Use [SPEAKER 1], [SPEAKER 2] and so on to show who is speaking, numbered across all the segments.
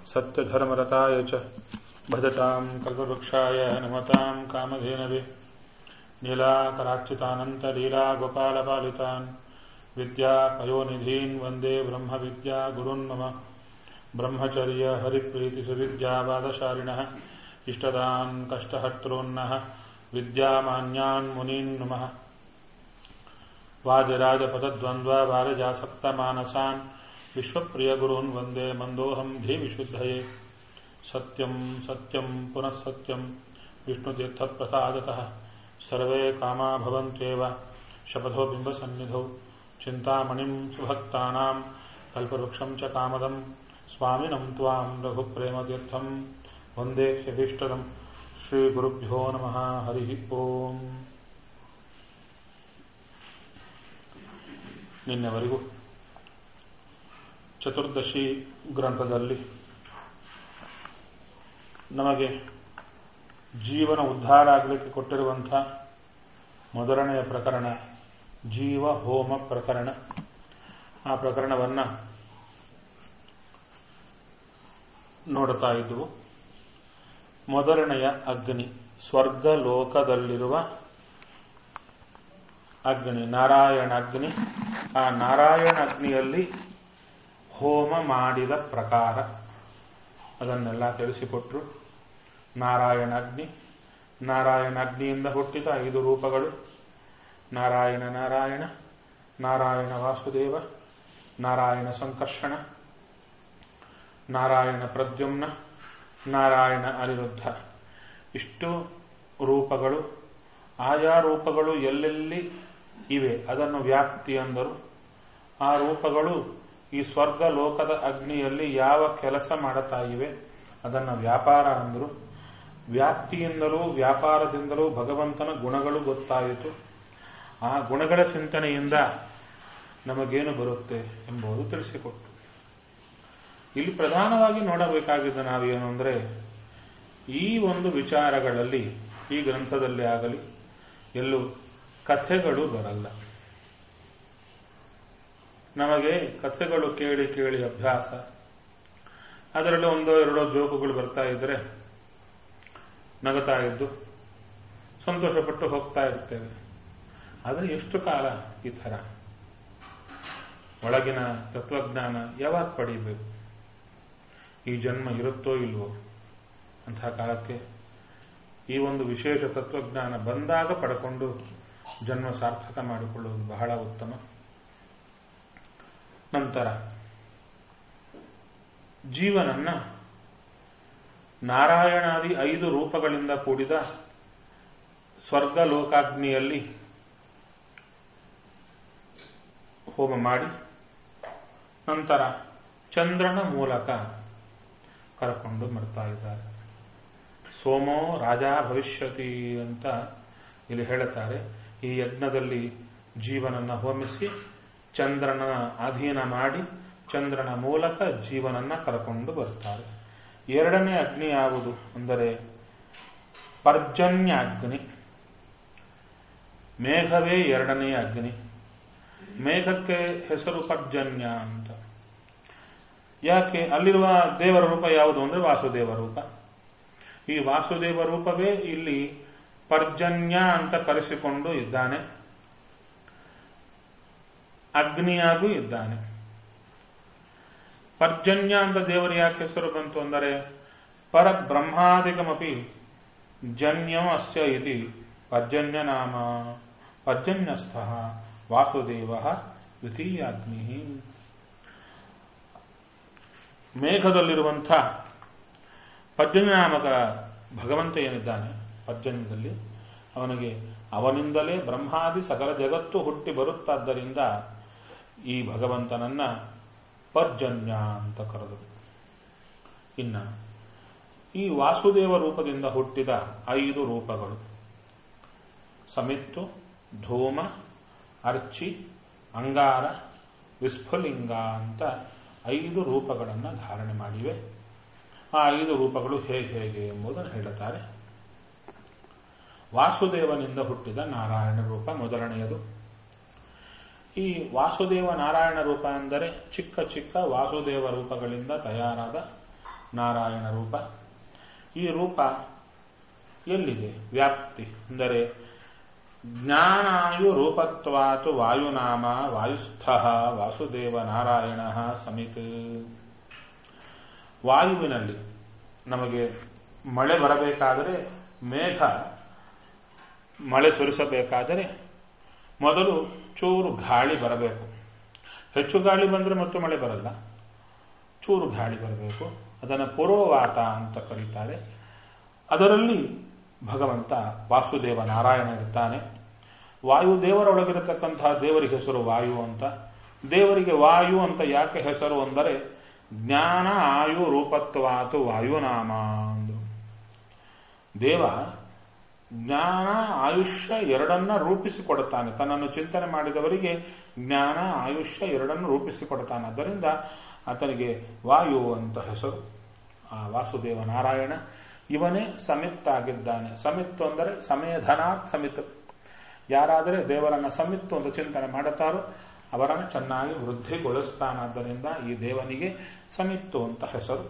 [SPEAKER 1] सत्यधर्मरताय च भजताम् कल्पवृक्षाय नमताम् कामधेनवे नीलाकराच्युतानन्तलीलागोपालपालितान् विद्यापयोनिधीन् वन्दे ब्रह्मविद्या गुरुन् मम ब्रह्मचर्य हरिप्रीतिसुविद्यावादशालिनः इष्टदान् कष्टहर्तॄन्नः विद्यामान्यान् मुनीन् नुमः वादिराजपदद्वन्द्ववारजासक्तमानसान् विश्वप्रियगुरून् वन्दे मन्दोऽहम् धीविशुद्धये सत्यम् सत्यम् पुनः सत्यम् विष्णुतीर्थप्रसादतः सर्वे कामा भवन्त्येव शपथो बिम्बसन्निधौ चिन्तामणिम् सुभक्तानाम् कल्पवृक्षम् च कामदम् स्वामिनम् त्वाम् रघुप्रेमतीर्थम् वन्दे ह्यभीष्टदम् श्रीगुरुभ्यो नमः हरिः ओम् ನಿನ್ನೆವರೆಗೂ ಚತುರ್ದಶಿ ಗ್ರಂಥದಲ್ಲಿ ನಮಗೆ ಜೀವನ ಉದ್ಧಾರ ಆಗಲಿಕ್ಕೆ ಕೊಟ್ಟಿರುವಂಥ ಮೊದಲನೆಯ ಪ್ರಕರಣ ಜೀವ ಹೋಮ ಪ್ರಕರಣ ಆ ಪ್ರಕರಣವನ್ನು ನೋಡುತ್ತಾ ಇದ್ವು ಮೊದಲನೆಯ ಅಗ್ನಿ ಸ್ವರ್ಗ ಲೋಕದಲ್ಲಿರುವ ಅಗ್ನಿ ನಾರಾಯಣ ಅಗ್ನಿ ಆ ನಾರಾಯಣ ಅಗ್ನಿಯಲ್ಲಿ ಹೋಮ ಮಾಡಿದ ಪ್ರಕಾರ ಅದನ್ನೆಲ್ಲ ತಿಳಿಸಿಕೊಟ್ರು ನಾರಾಯಣ ಅಗ್ನಿ ನಾರಾಯಣ ಅಗ್ನಿಯಿಂದ ಹುಟ್ಟಿದ ಐದು ರೂಪಗಳು ನಾರಾಯಣ ನಾರಾಯಣ ನಾರಾಯಣ ವಾಸುದೇವ ನಾರಾಯಣ ಸಂಕರ್ಷಣ ನಾರಾಯಣ ಪ್ರದ್ಯುಮ್ನ ನಾರಾಯಣ ಅನಿರುದ್ಧ ಇಷ್ಟು ರೂಪಗಳು ಆಯಾ ರೂಪಗಳು ಎಲ್ಲೆಲ್ಲಿ ಇವೆ ಅದನ್ನು ವ್ಯಾಪ್ತಿ ಅಂದರು ಆ ರೂಪಗಳು ಈ ಸ್ವರ್ಗ ಲೋಕದ ಅಗ್ನಿಯಲ್ಲಿ ಯಾವ ಕೆಲಸ ಮಾಡುತ್ತಾ ಇವೆ ಅದನ್ನು ವ್ಯಾಪಾರ ಅಂದರು ವ್ಯಾಪ್ತಿಯಿಂದಲೂ ವ್ಯಾಪಾರದಿಂದಲೂ ಭಗವಂತನ ಗುಣಗಳು ಗೊತ್ತಾಯಿತು ಆ ಗುಣಗಳ ಚಿಂತನೆಯಿಂದ ನಮಗೇನು ಬರುತ್ತೆ ಎಂಬುದು ತಿಳಿಸಿಕೊಟ್ಟು ಇಲ್ಲಿ ಪ್ರಧಾನವಾಗಿ ನೋಡಬೇಕಾಗಿದ್ದ ನಾವೇನು ಅಂದರೆ ಈ ಒಂದು ವಿಚಾರಗಳಲ್ಲಿ ಈ ಗ್ರಂಥದಲ್ಲಿ ಆಗಲಿ ಎಲ್ಲೂ ಕಥೆಗಳು ಬರಲ್ಲ ನಮಗೆ ಕಥೆಗಳು ಕೇಳಿ ಕೇಳಿ ಅಭ್ಯಾಸ ಅದರಲ್ಲಿ ಒಂದೋ ಎರಡೋ ಜೋಕುಗಳು ಬರ್ತಾ ಇದ್ರೆ ನಗುತ್ತಾ ಇದ್ದು ಸಂತೋಷಪಟ್ಟು ಹೋಗ್ತಾ ಇರ್ತೇವೆ ಆದರೆ ಎಷ್ಟು ಕಾಲ ಈ ಥರ ಒಳಗಿನ ತತ್ವಜ್ಞಾನ ಯಾವಾಗ ಪಡೀಬೇಕು ಈ ಜನ್ಮ ಇರುತ್ತೋ ಇಲ್ವೋ ಅಂತಹ ಕಾಲಕ್ಕೆ ಈ ಒಂದು ವಿಶೇಷ ತತ್ವಜ್ಞಾನ ಬಂದಾಗ ಪಡ್ಕೊಂಡು ಜನ್ಮ ಸಾರ್ಥಕ ಮಾಡಿಕೊಳ್ಳುವುದು ಬಹಳ ಉತ್ತಮ ನಂತರ ಜೀವನನ್ನ ನಾರಾಯಣಾದಿ ಐದು ರೂಪಗಳಿಂದ ಕೂಡಿದ ಸ್ವರ್ಗ ಲೋಕಾಗ್ನಿಯಲ್ಲಿ ಹೋಮ ಮಾಡಿ ನಂತರ ಚಂದ್ರನ ಮೂಲಕ ಕರ್ಕೊಂಡು ಬರ್ತಾ ಇದ್ದಾರೆ ಸೋಮೋ ರಾಜ ಭವಿಷ್ಯತಿ ಅಂತ ಇಲ್ಲಿ ಹೇಳುತ್ತಾರೆ ಈ ಯಜ್ಞದಲ್ಲಿ ಜೀವನನ್ನ ಹೋಮಿಸಿ ಚಂದ್ರನ ಅಧೀನ ಮಾಡಿ ಚಂದ್ರನ ಮೂಲಕ ಜೀವನನ್ನ ಕರ್ಕೊಂಡು ಬರ್ತಾರೆ ಎರಡನೇ ಅಗ್ನಿ ಯಾವುದು ಅಂದರೆ ಪರ್ಜನ್ಯ ಅಗ್ನಿ ಮೇಘವೇ ಎರಡನೇ ಅಗ್ನಿ ಮೇಘಕ್ಕೆ ಹೆಸರು ಪರ್ಜನ್ಯ ಅಂತ ಯಾಕೆ ಅಲ್ಲಿರುವ ದೇವರ ರೂಪ ಯಾವುದು ಅಂದರೆ ವಾಸುದೇವ ರೂಪ ಈ ವಾಸುದೇವ ರೂಪವೇ ಇಲ್ಲಿ ಪರ್ಜನ್ಯ ಅಂತ ಕರೆಸಿಕೊಂಡು ಇದ್ದಾನೆ ಅಗ್ನಿಯಾಗೂ ಇದ್ದಾನೆ ಪರ್ಜನ್ಯ ಅಂತ ದೇವರ ಯಾಕೆ ಹೆಸರು ಬಂತು ಅಂದರೆ ಪರಬ್ರಹ್ಮಾದಿಕಮಪಿ ಜನ್ಯಂ ಅಸ್ಯ ಇತಿ ಪರ್ಜನ್ಯ ನಾಮ ಪರ್ಜನ್ಯಸ್ಥ ವಾಸುದೇವ ದ್ವಿತೀಯಾಗ್ನಿ ಮೇಘದಲ್ಲಿರುವಂಥ ಪರ್ಜನ್ಯ ನಾಮಕ ಭಗವಂತ ಏನಿದ್ದಾನೆ ಪರ್ಜನ್ಯದಲ್ಲಿ ಅವನಿಗೆ ಅವನಿಂದಲೇ ಬ್ರಹ್ಮಾದಿ ಸಕಲ ಜಗತ್ತು ಹುಟ್ಟಿ ಬರುತ್ತಾದ್ದರಿಂದ ಈ ಭಗವಂತನನ್ನ ಪರ್ಜನ್ಯ ಅಂತ ಕರೆದರು ಇನ್ನ ಈ ವಾಸುದೇವ ರೂಪದಿಂದ ಹುಟ್ಟಿದ ಐದು ರೂಪಗಳು ಸಮಿತ್ತು ಧೂಮ ಅರ್ಚಿ ಅಂಗಾರ ವಿಸ್ಫುಲಿಂಗ ಅಂತ ಐದು ರೂಪಗಳನ್ನು ಧಾರಣೆ ಮಾಡಿವೆ ಆ ಐದು ರೂಪಗಳು ಹೇಗೆ ಹೇಗೆ ಎಂಬುದನ್ನು ಹೇಳುತ್ತಾರೆ ವಾಸುದೇವನಿಂದ ಹುಟ್ಟಿದ ನಾರಾಯಣ ರೂಪ ಮೊದಲನೆಯದು ಈ ವಾಸುದೇವ ನಾರಾಯಣ ರೂಪ ಅಂದರೆ ಚಿಕ್ಕ ಚಿಕ್ಕ ವಾಸುದೇವ ರೂಪಗಳಿಂದ ತಯಾರಾದ ನಾರಾಯಣ ರೂಪ ಈ ರೂಪ ಎಲ್ಲಿದೆ ವ್ಯಾಪ್ತಿ ಅಂದರೆ ಜ್ಞಾನಾಯು ರೂಪತ್ವಾತು ವಾಯುನಾಮ ವಾಯುಸ್ಥ ವಾಸುದೇವ ನಾರಾಯಣ ಸಮಿತ್ ವಾಯುವಿನಲ್ಲಿ ನಮಗೆ ಮಳೆ ಬರಬೇಕಾದರೆ ಮೇಘ ಮಳೆ ಸುರಿಸಬೇಕಾದರೆ ಮೊದಲು ಚೂರು ಗಾಳಿ ಬರಬೇಕು ಹೆಚ್ಚು ಗಾಳಿ ಬಂದರೆ ಮತ್ತು ಮಳೆ ಬರಲ್ಲ ಚೂರು ಗಾಳಿ ಬರಬೇಕು ಅದನ್ನು ಪೂರ್ವವಾತ ಅಂತ ಕರೀತಾರೆ ಅದರಲ್ಲಿ ಭಗವಂತ ವಾಸುದೇವ ನಾರಾಯಣ ಇರ್ತಾನೆ ವಾಯುದೇವರೊಳಗಿರತಕ್ಕಂತಹ ದೇವರಿಗೆ ಹೆಸರು ವಾಯು ಅಂತ ದೇವರಿಗೆ ವಾಯು ಅಂತ ಯಾಕೆ ಹೆಸರು ಅಂದರೆ ಜ್ಞಾನ ಆಯು ರೂಪತ್ವಾತು ವಾಯುನಾಮ ಅಂದ್ರು ದೇವ ಜ್ಞಾನ ಆಯುಷ್ಯ ಎರಡನ್ನ ರೂಪಿಸಿಕೊಡುತ್ತಾನೆ ತನ್ನನ್ನು ಚಿಂತನೆ ಮಾಡಿದವರಿಗೆ ಜ್ಞಾನ ಆಯುಷ್ಯ ಎರಡನ್ನು ರೂಪಿಸಿಕೊಡುತ್ತಾನೆ ಆದ್ದರಿಂದ ಆತನಿಗೆ ವಾಯು ಅಂತ ಹೆಸರು ಆ ವಾಸುದೇವ ನಾರಾಯಣ ಇವನೇ ಸಮಿತ್ ಆಗಿದ್ದಾನೆ ಸಮಿತ್ತು ಅಂದರೆ ಸಮಯಧನಾತ್ ಸಮಿತ್ ಯಾರಾದರೆ ದೇವರನ್ನ ಸಮಿತ್ತು ಅಂತ ಚಿಂತನೆ ಮಾಡುತ್ತಾರೋ ಅವರನ್ನು ಚೆನ್ನಾಗಿ ವೃದ್ಧಿಗೊಳಿಸ್ತಾನಾದ್ದರಿಂದ ಈ ದೇವನಿಗೆ ಸಮಿತ್ತು ಅಂತ ಹೆಸರು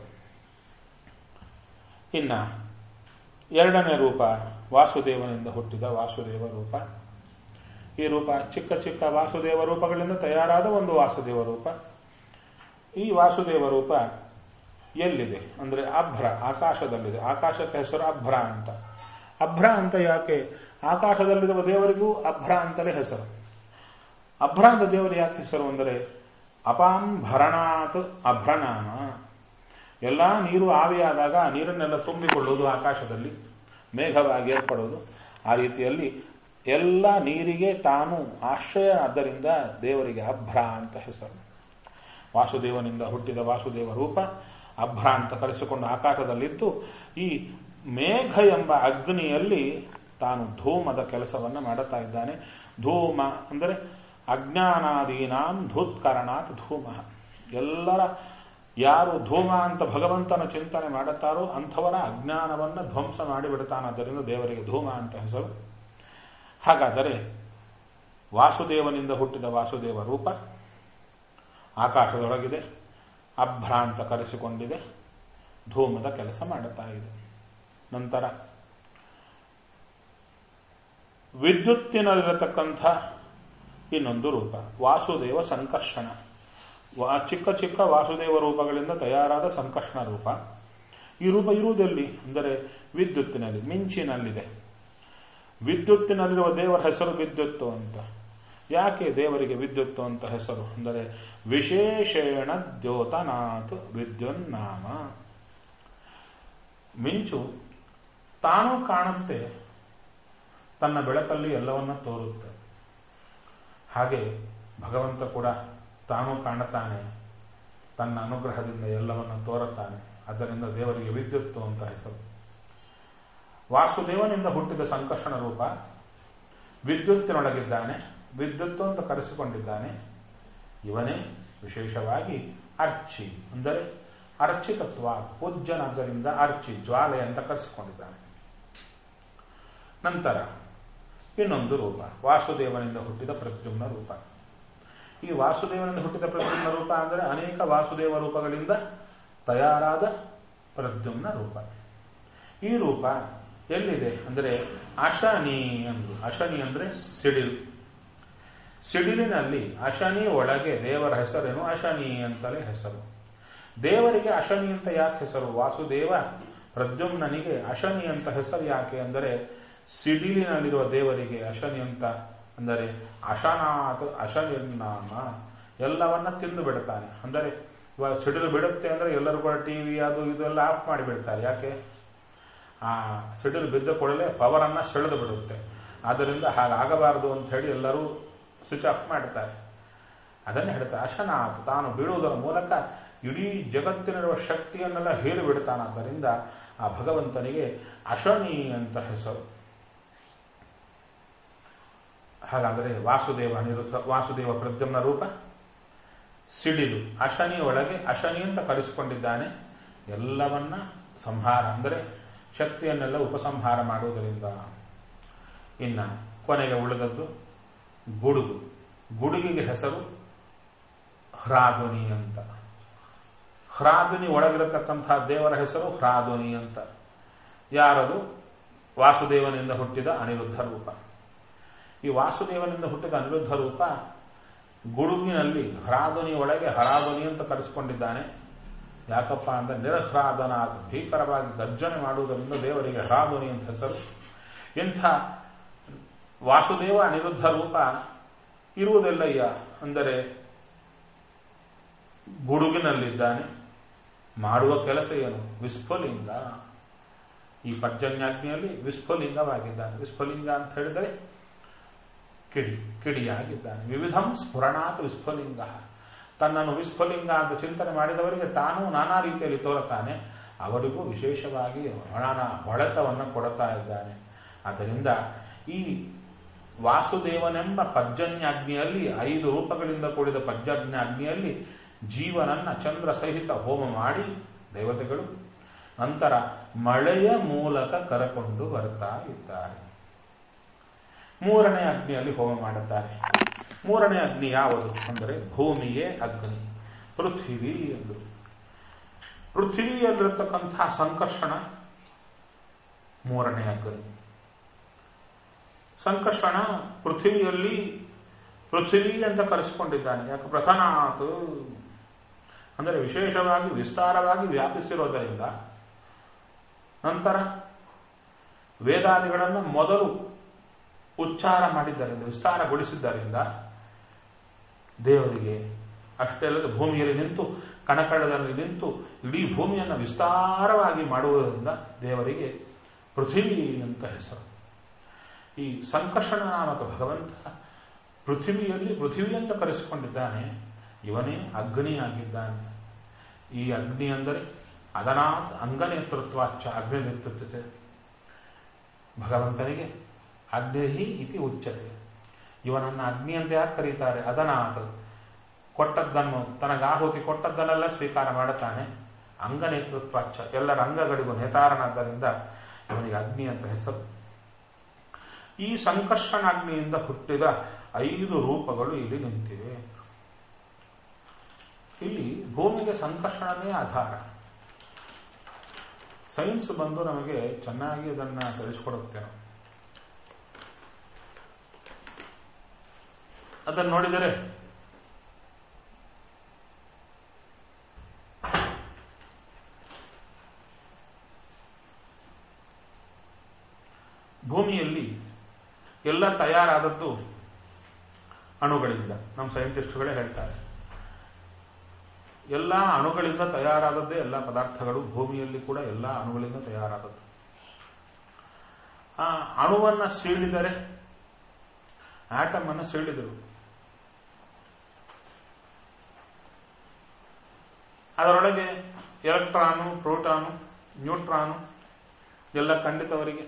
[SPEAKER 1] ಇನ್ನ ಎರಡನೇ ರೂಪ ವಾಸುದೇವನಿಂದ ಹುಟ್ಟಿದ ವಾಸುದೇವ ರೂಪ ಈ ರೂಪ ಚಿಕ್ಕ ಚಿಕ್ಕ ವಾಸುದೇವ ರೂಪಗಳಿಂದ ತಯಾರಾದ ಒಂದು ವಾಸುದೇವ ರೂಪ ಈ ವಾಸುದೇವ ರೂಪ ಎಲ್ಲಿದೆ ಅಂದ್ರೆ ಅಭ್ರ ಆಕಾಶದಲ್ಲಿದೆ ಆಕಾಶಕ್ಕೆ ಹೆಸರು ಅಭ್ರ ಅಂತ ಅಭ್ರ ಅಂತ ಯಾಕೆ ಆಕಾಶದಲ್ಲಿರುವ ದೇವರಿಗೂ ಅಭ್ರ ಅಂತಲೇ ಹೆಸರು ಅಭ್ರ ಅಂತ ದೇವರು ಯಾಕೆ ಹೆಸರು ಅಂದರೆ ಅಪಾಂ ಭರಣಾತ್ ಅಭ್ರನಾಮ ಎಲ್ಲಾ ನೀರು ಆವಿಯಾದಾಗ ಆ ನೀರನ್ನೆಲ್ಲ ತುಂಬಿಕೊಳ್ಳುವುದು ಆಕಾಶದಲ್ಲಿ ಮೇಘವಾಗಿ ಏರ್ಪಡುವುದು ಆ ರೀತಿಯಲ್ಲಿ ಎಲ್ಲ ನೀರಿಗೆ ತಾನು ಆಶ್ರಯ ಆದ್ದರಿಂದ ದೇವರಿಗೆ ಅಭ್ರ ಅಂತ ಹೆಸರು ವಾಸುದೇವನಿಂದ ಹುಟ್ಟಿದ ವಾಸುದೇವ ರೂಪ ಅಭ್ರ ಅಂತ ಕರೆಸಿಕೊಂಡು ಆಕಾಶದಲ್ಲಿದ್ದು ಈ ಮೇಘ ಎಂಬ ಅಗ್ನಿಯಲ್ಲಿ ತಾನು ಧೂಮದ ಕೆಲಸವನ್ನ ಮಾಡುತ್ತಾ ಇದ್ದಾನೆ ಧೂಮ ಅಂದರೆ ಅಜ್ಞಾನಾದೀನಾಂ ಧೂತ್ಕರಣಾತ್ ಧೂಮ ಎಲ್ಲರ ಯಾರು ಧೂಮ ಅಂತ ಭಗವಂತನ ಚಿಂತನೆ ಮಾಡುತ್ತಾರೋ ಅಂಥವರ ಅಜ್ಞಾನವನ್ನ ಧ್ವಂಸ ಮಾಡಿಬಿಡುತ್ತಾನಾದ್ದರಿಂದ ದೇವರಿಗೆ ಧೂಮ ಅಂತ ಹೆಸರು ಹಾಗಾದರೆ ವಾಸುದೇವನಿಂದ ಹುಟ್ಟಿದ ವಾಸುದೇವ ರೂಪ ಆಕಾಶದೊಳಗಿದೆ ಅಭ್ರಾಂತ ಕರೆಸಿಕೊಂಡಿದೆ ಧೂಮದ ಕೆಲಸ ಮಾಡುತ್ತಾ ಇದೆ ನಂತರ ವಿದ್ಯುತ್ತಿನಲ್ಲಿರತಕ್ಕಂಥ ಇನ್ನೊಂದು ರೂಪ ವಾಸುದೇವ ಸಂಕರ್ಷಣ ಚಿಕ್ಕ ಚಿಕ್ಕ ವಾಸುದೇವ ರೂಪಗಳಿಂದ ತಯಾರಾದ ಸಂಕರ್ಷಣ ರೂಪ ಈ ರೂಪ ಇರುವುದೆಲ್ಲಿ ಅಂದರೆ ವಿದ್ಯುತ್ತಿನಲ್ಲಿ ಮಿಂಚಿನಲ್ಲಿದೆ ವಿದ್ಯುತ್ತಿನಲ್ಲಿರುವ ದೇವರ ಹೆಸರು ವಿದ್ಯುತ್ತು ಅಂತ ಯಾಕೆ ದೇವರಿಗೆ ವಿದ್ಯುತ್ತು ಅಂತ ಹೆಸರು ಅಂದರೆ ವಿಶೇಷೇಣ ದ್ಯೋತನಾಥ್ ವಿದ್ಯುನ್ನಾಮ ಮಿಂಚು ತಾನು ಕಾಣುತ್ತೆ ತನ್ನ ಬೆಳಕಲ್ಲಿ ಎಲ್ಲವನ್ನ ತೋರುತ್ತೆ ಹಾಗೆ ಭಗವಂತ ಕೂಡ ತಾನು ಕಾಣುತ್ತಾನೆ ತನ್ನ ಅನುಗ್ರಹದಿಂದ ಎಲ್ಲವನ್ನ ತೋರುತ್ತಾನೆ ಆದ್ದರಿಂದ ದೇವರಿಗೆ ವಿದ್ಯುತ್ತು ಅಂತ ಹೆಸರು ವಾಸುದೇವನಿಂದ ಹುಟ್ಟಿದ ಸಂಕರ್ಷಣ ರೂಪ ವಿದ್ಯುತ್ತಿನೊಳಗಿದ್ದಾನೆ ವಿದ್ಯುತ್ತು ಅಂತ ಕರೆಸಿಕೊಂಡಿದ್ದಾನೆ ಇವನೇ ವಿಶೇಷವಾಗಿ ಅರ್ಚಿ ಅಂದರೆ ಅರ್ಚಿತತ್ವ ಪೂಜ್ಯನಾದ್ದರಿಂದ ಅರ್ಚಿ ಜ್ವಾಲೆ ಅಂತ ಕರೆಸಿಕೊಂಡಿದ್ದಾನೆ ನಂತರ ಇನ್ನೊಂದು ರೂಪ ವಾಸುದೇವನಿಂದ ಹುಟ್ಟಿದ ಪ್ರದ್ಯುಮ್ನ ರೂಪ ಈ ವಾಸುದೇವನಿಂದ ಹುಟ್ಟಿದ ಪ್ರದ್ಯುಮ್ನ ರೂಪ ಅಂದರೆ ಅನೇಕ ವಾಸುದೇವ ರೂಪಗಳಿಂದ ತಯಾರಾದ ಪ್ರದ್ಯುಮ್ನ ರೂಪ ಈ ರೂಪ ಎಲ್ಲಿದೆ ಅಂದರೆ ಅಶನಿ ಎಂದು ಅಶನಿ ಅಂದ್ರೆ ಸಿಡಿಲು ಸಿಡಿಲಿನಲ್ಲಿ ಅಶನಿ ಒಳಗೆ ದೇವರ ಹೆಸರೇನು ಅಶನಿ ಅಂತಲೇ ಹೆಸರು ದೇವರಿಗೆ ಅಶನಿ ಅಂತ ಯಾಕೆ ಹೆಸರು ವಾಸುದೇವ ಪ್ರದ್ಯುಮ್ನನಿಗೆ ಅಶನಿ ಅಂತ ಹೆಸರು ಯಾಕೆ ಅಂದರೆ ಸಿಡಿಲಿನಲ್ಲಿರುವ ದೇವರಿಗೆ ಅಶನಿ ಅಂತ ಅಂದರೆ ಅಶನಾಥ್ ಅಶನಿರ್ನಾಮ ಎಲ್ಲವನ್ನ ತಿಂದು ಬಿಡ್ತಾನೆ ಅಂದರೆ ಇವಾಗ ಸಿಡಿಲು ಬಿಡುತ್ತೆ ಅಂದ್ರೆ ಎಲ್ಲರೂ ಕೂಡ ಟಿವಿ ಅದು ಇದೆಲ್ಲ ಆಫ್ ಮಾಡಿ ಬಿಡ್ತಾರೆ ಯಾಕೆ ಆ ಸಿಡಿಲು ಬಿದ್ದ ಕೂಡಲೇ ಪವರ್ ಅನ್ನ ಸೆಳೆದು ಬಿಡುತ್ತೆ ಆದ್ದರಿಂದ ಹಾಗಾಗಬಾರದು ಅಂತ ಹೇಳಿ ಎಲ್ಲರೂ ಸ್ವಿಚ್ ಆಫ್ ಮಾಡ್ತಾರೆ ಅದನ್ನೇ ಹೇಳ್ತಾರೆ ಅಶನಾಥ್ ತಾನು ಬೀಳುವುದರ ಮೂಲಕ ಇಡೀ ಜಗತ್ತಿನಲ್ಲಿರುವ ಶಕ್ತಿಯನ್ನೆಲ್ಲ ಹೇರಿ ಬಿಡ್ತಾನಾದ್ದರಿಂದ ಆ ಭಗವಂತನಿಗೆ ಅಶನಿ ಅಂತ ಹೆಸರು ಹಾಗಾದರೆ ವಾಸುದೇವ ಅನಿರುದ್ಧ ವಾಸುದೇವ ಪ್ರದ್ಯುಮ್ನ ರೂಪ ಸಿಡಿಲು ಅಶನಿ ಒಳಗೆ ಅಶನಿ ಅಂತ ಕರೆಸಿಕೊಂಡಿದ್ದಾನೆ ಎಲ್ಲವನ್ನ ಸಂಹಾರ ಅಂದರೆ ಶಕ್ತಿಯನ್ನೆಲ್ಲ ಉಪಸಂಹಾರ ಮಾಡುವುದರಿಂದ ಇನ್ನ ಕೊನೆಗೆ ಉಳಿದದ್ದು ಗುಡುಗು ಗುಡುಗಿಗೆ ಹೆಸರು ಹ್ರಾಧ್ವನಿ ಅಂತ ಹ್ರಾದುನಿ ಒಳಗಿರತಕ್ಕಂತಹ ದೇವರ ಹೆಸರು ಹ್ರಾದುನಿ ಅಂತ ಯಾರದು ವಾಸುದೇವನಿಂದ ಹುಟ್ಟಿದ ಅನಿರುದ್ಧ ರೂಪ ಈ ವಾಸುದೇವನಿಂದ ಹುಟ್ಟಿದ ಅನಿರುದ್ಧ ರೂಪ ಗುಡುಗಿನಲ್ಲಿ ಹ್ರಾದುನಿ ಒಳಗೆ ಹರಾದುನಿ ಅಂತ ಕರೆಸಿಕೊಂಡಿದ್ದಾನೆ ಯಾಕಪ್ಪ ಅಂದ್ರೆ ನಿರಹ್ರಾದನ ಭೀಕರವಾಗಿ ಗರ್ಜನೆ ಮಾಡುವುದರಿಂದ ದೇವರಿಗೆ ಹ್ರಾದುನಿ ಅಂತ ಹೆಸರು ಇಂಥ ವಾಸುದೇವ ಅನಿರುದ್ಧ ರೂಪ ಇರುವುದಿಲ್ಲಯ್ಯ ಅಂದರೆ ಗುಡುಗಿನಲ್ಲಿದ್ದಾನೆ ಮಾಡುವ ಕೆಲಸ ಏನು ವಿಸ್ಫುಲಿಂಗ ಈ ಪರ್ಜನ್ಯಾಜ್ಞೆಯಲ್ಲಿ ವಿಸ್ಫುಲಿಂಗವಾಗಿದ್ದಾನೆ ವಿಸ್ಫುಲಿಂಗ ಅಂತ ಹೇಳಿದರೆ ಕಿಡಿ ಕಿಡಿಯಾಗಿದ್ದಾನೆ ವಿವಿಧಂ ಸ್ಫುರಣಾತ್ ವಿಸ್ಫುಲಿಂಗ ತನ್ನನ್ನು ವಿಸ್ಫುಲಿಂಗ ಅಂತ ಚಿಂತನೆ ಮಾಡಿದವರಿಗೆ ತಾನು ನಾನಾ ರೀತಿಯಲ್ಲಿ ತೋರುತ್ತಾನೆ ಅವರಿಗೂ ವಿಶೇಷವಾಗಿ ನಾನಾ ಹೊಳೆತವನ್ನು ಕೊಡುತ್ತಾ ಇದ್ದಾನೆ ಆದ್ದರಿಂದ ಈ ವಾಸುದೇವನೆಂಬ ಪರ್ಜನ್ಯಾಜ್ಞೆಯಲ್ಲಿ ಐದು ರೂಪಗಳಿಂದ ಕೂಡಿದ ಪರ್ಜನ್ಯಾಜ್ಞೆಯಲ್ಲಿ ಜೀವನನ್ನ ಚಂದ್ರ ಸಹಿತ ಹೋಮ ಮಾಡಿ ದೇವತೆಗಳು ನಂತರ ಮಳೆಯ ಮೂಲಕ ಕರಕೊಂಡು ಬರ್ತಾ ಇದ್ದಾರೆ ಮೂರನೇ ಅಗ್ನಿಯಲ್ಲಿ ಹೋಮ ಮಾಡುತ್ತಾರೆ ಮೂರನೇ ಅಗ್ನಿ ಯಾವುದು ಅಂದರೆ ಭೂಮಿಯೇ ಅಗ್ನಿ ಪೃಥ್ವಿ ಎಂದು ಪೃಥ್ವಿಯಲ್ಲಿರತಕ್ಕಂತಹ ಸಂಕರ್ಷಣ ಮೂರನೇ ಅಗ್ನಿ ಸಂಕರ್ಷಣ ಪೃಥ್ವಿಯಲ್ಲಿ ಪೃಥ್ವಿ ಅಂತ ಕರೆಸಿಕೊಂಡಿದ್ದಾನೆ ಯಾಕೆ ಪ್ರಥನಾತ್ ಅಂದರೆ ವಿಶೇಷವಾಗಿ ವಿಸ್ತಾರವಾಗಿ ವ್ಯಾಪಿಸಿರೋದರಿಂದ ನಂತರ ವೇದಾದಿಗಳನ್ನು ಮೊದಲು ಉಚ್ಚಾರ ಮಾಡಿದ್ದರಿಂದ ವಿಸ್ತಾರಗೊಳಿಸಿದ್ದರಿಂದ ದೇವರಿಗೆ ಅಷ್ಟೆಲ್ಲದ ಭೂಮಿಯಲ್ಲಿ ನಿಂತು ಕಣಕಳದಲ್ಲಿ ನಿಂತು ಇಡೀ ಭೂಮಿಯನ್ನು ವಿಸ್ತಾರವಾಗಿ ಮಾಡುವುದರಿಂದ ದೇವರಿಗೆ ಪೃಥ್ವಿ ಅಂತ ಹೆಸರು ಈ ಸಂಕರ್ಷಣ ನಾಮಕ ಭಗವಂತ ಪೃಥ್ವಿಯಲ್ಲಿ ಪೃಥ್ವಿ ಅಂತ ಕರೆಸಿಕೊಂಡಿದ್ದಾನೆ ಇವನೇ ಅಗ್ನಿಯಾಗಿದ್ದಾನೆ ಈ ಅಗ್ನಿ ಅಂದರೆ ಅದನಾತ್ ಅಂಗನೇತೃತ್ವಾಚ ಅಗ್ನಿ ನೇತೃತ್ವತೆ ಭಗವಂತನಿಗೆ ಅಗ್ನಿ ಇತಿ ಉಚ್ಚತೆ ಇವನನ್ನ ಅಗ್ನಿ ಅಂತ ಯಾಕೆ ಕರೀತಾರೆ ಅದನಾತ್ ಕೊಟ್ಟದ್ದನ್ನು ತನಗಾಹುತಿ ಕೊಟ್ಟದ್ದನ್ನೆಲ್ಲ ಸ್ವೀಕಾರ ಮಾಡುತ್ತಾನೆ ಅಂಗ ನೇತೃತ್ವಾಚ ಎಲ್ಲರ ಅಂಗಗಳಿಗೂ ನೇತಾರನಾದ್ದರಿಂದ ಇವನಿಗೆ ಅಗ್ನಿ ಅಂತ ಹೆಸರು ಈ ಸಂಕರ್ಷಣಾಗ್ನಿಯಿಂದ ಹುಟ್ಟಿದ ಐದು ರೂಪಗಳು ಇಲ್ಲಿ ನಿಂತಿವೆ ಇಲ್ಲಿ ಭೂಮಿಗೆ ಸಂಕರ್ಷಣವೇ ಆಧಾರ ಸೈನ್ಸ್ ಬಂದು ನಮಗೆ ಚೆನ್ನಾಗಿ ಅದನ್ನ ತಿಳಿಸಿಕೊಡುತ್ತೆ ಅದನ್ನು ನೋಡಿದರೆ ಭೂಮಿಯಲ್ಲಿ ಎಲ್ಲ ತಯಾರಾದದ್ದು ಅಣುಗಳಿಂದ ನಮ್ಮ ಸೈಂಟಿಸ್ಟ್ಗಳೇ ಹೇಳ್ತಾರೆ ಎಲ್ಲ ಅಣುಗಳಿಂದ ತಯಾರಾದದ್ದೇ ಎಲ್ಲ ಪದಾರ್ಥಗಳು ಭೂಮಿಯಲ್ಲಿ ಕೂಡ ಎಲ್ಲ ಅಣುಗಳಿಂದ ತಯಾರಾದದ್ದು ಆ ಅಣುವನ್ನ ಸೀಳಿದರೆ ಆಟಮ್ ಅನ್ನು ಸೀಳಿದರು ಅದರೊಳಗೆ ಎಲೆಕ್ಟ್ರಾನು ಪ್ರೋಟಾನು ನ್ಯೂಟ್ರಾನು ಎಲ್ಲ ಖಂಡಿತವರಿಗೆ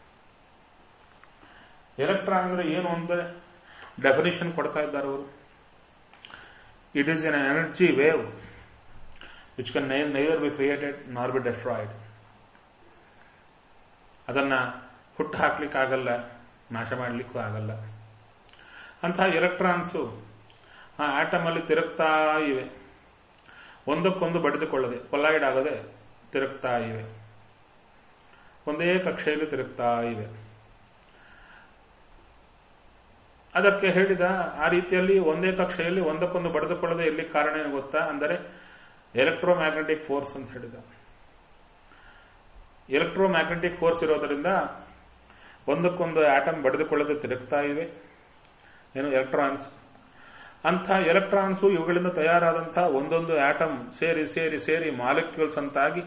[SPEAKER 1] ಎಲೆಕ್ಟ್ರಾನ್ ಅಂದ್ರೆ ಏನು ಅಂದರೆ ಡೆಫಿನಿಷನ್ ಕೊಡ್ತಾ ಇದ್ದಾರೆ ಅವರು it is an energy wave which can neither be created nor be destroyed ಅದನ್ನ ಹುಟ್ಟು ಹಾಕ್ಲಿಕ್ಕಾಗಲ್ಲ ನಾಶ ಮಾಡಲಿಕ್ಕೂ ಆಗಲ್ಲ ಅಂತಹ ಎಲೆಕ್ಟ್ರಾನ್ಸು ಆ ಆಟಮ್ ಅಲ್ಲಿ ತಿರುಗ್ತಾ ಇವೆ ಒಂದಕ್ಕೊಂದು ಬಡಿದುಕೊಳ್ಳದೆ ಕೊಲೈಡ್ ಆಗದೆ ತಿರುಗ್ತಾ ಇವೆ ಒಂದೇ ಕಕ್ಷೆಯಲ್ಲಿ ತಿರುಗ್ತಾ ಇವೆ ಅದಕ್ಕೆ ಹೇಳಿದ ಆ ರೀತಿಯಲ್ಲಿ ಒಂದೇ ಕಕ್ಷೆಯಲ್ಲಿ ಒಂದಕ್ಕೊಂದು ಬಡಿದುಕೊಳ್ಳದೆ ಎಲ್ಲಿ ಕಾರಣ ಏನು ಗೊತ್ತಾ ಅಂದರೆ ಎಲೆಕ್ಟ್ರೋಮ್ಯಾಗ್ನೆಟಿಕ್ ಫೋರ್ಸ್ ಅಂತ ಹೇಳಿದ ಎಲೆಕ್ಟ್ರೋಮ್ಯಾಗ್ನೆಟಿಕ್ ಫೋರ್ಸ್ ಇರೋದರಿಂದ ಒಂದಕ್ಕೊಂದು ಆಟಮ್ ಬಡಿದುಕೊಳ್ಳದೆ ತಿರುಗ್ತಾ ಇವೆ ಏನು ಎಲೆಕ್ಟ್ರಾನ್ಸ್ ಅಂಥ ಎಲೆಕ್ಟ್ರಾನ್ಸು ಇವುಗಳಿಂದ ತಯಾರಾದಂತಹ ಒಂದೊಂದು ಆಟಮ್ ಸೇರಿ ಸೇರಿ ಸೇರಿ ಮಾಲಿಕ್ಯೂಲ್ಸ್ ಅಂತಾಗಿ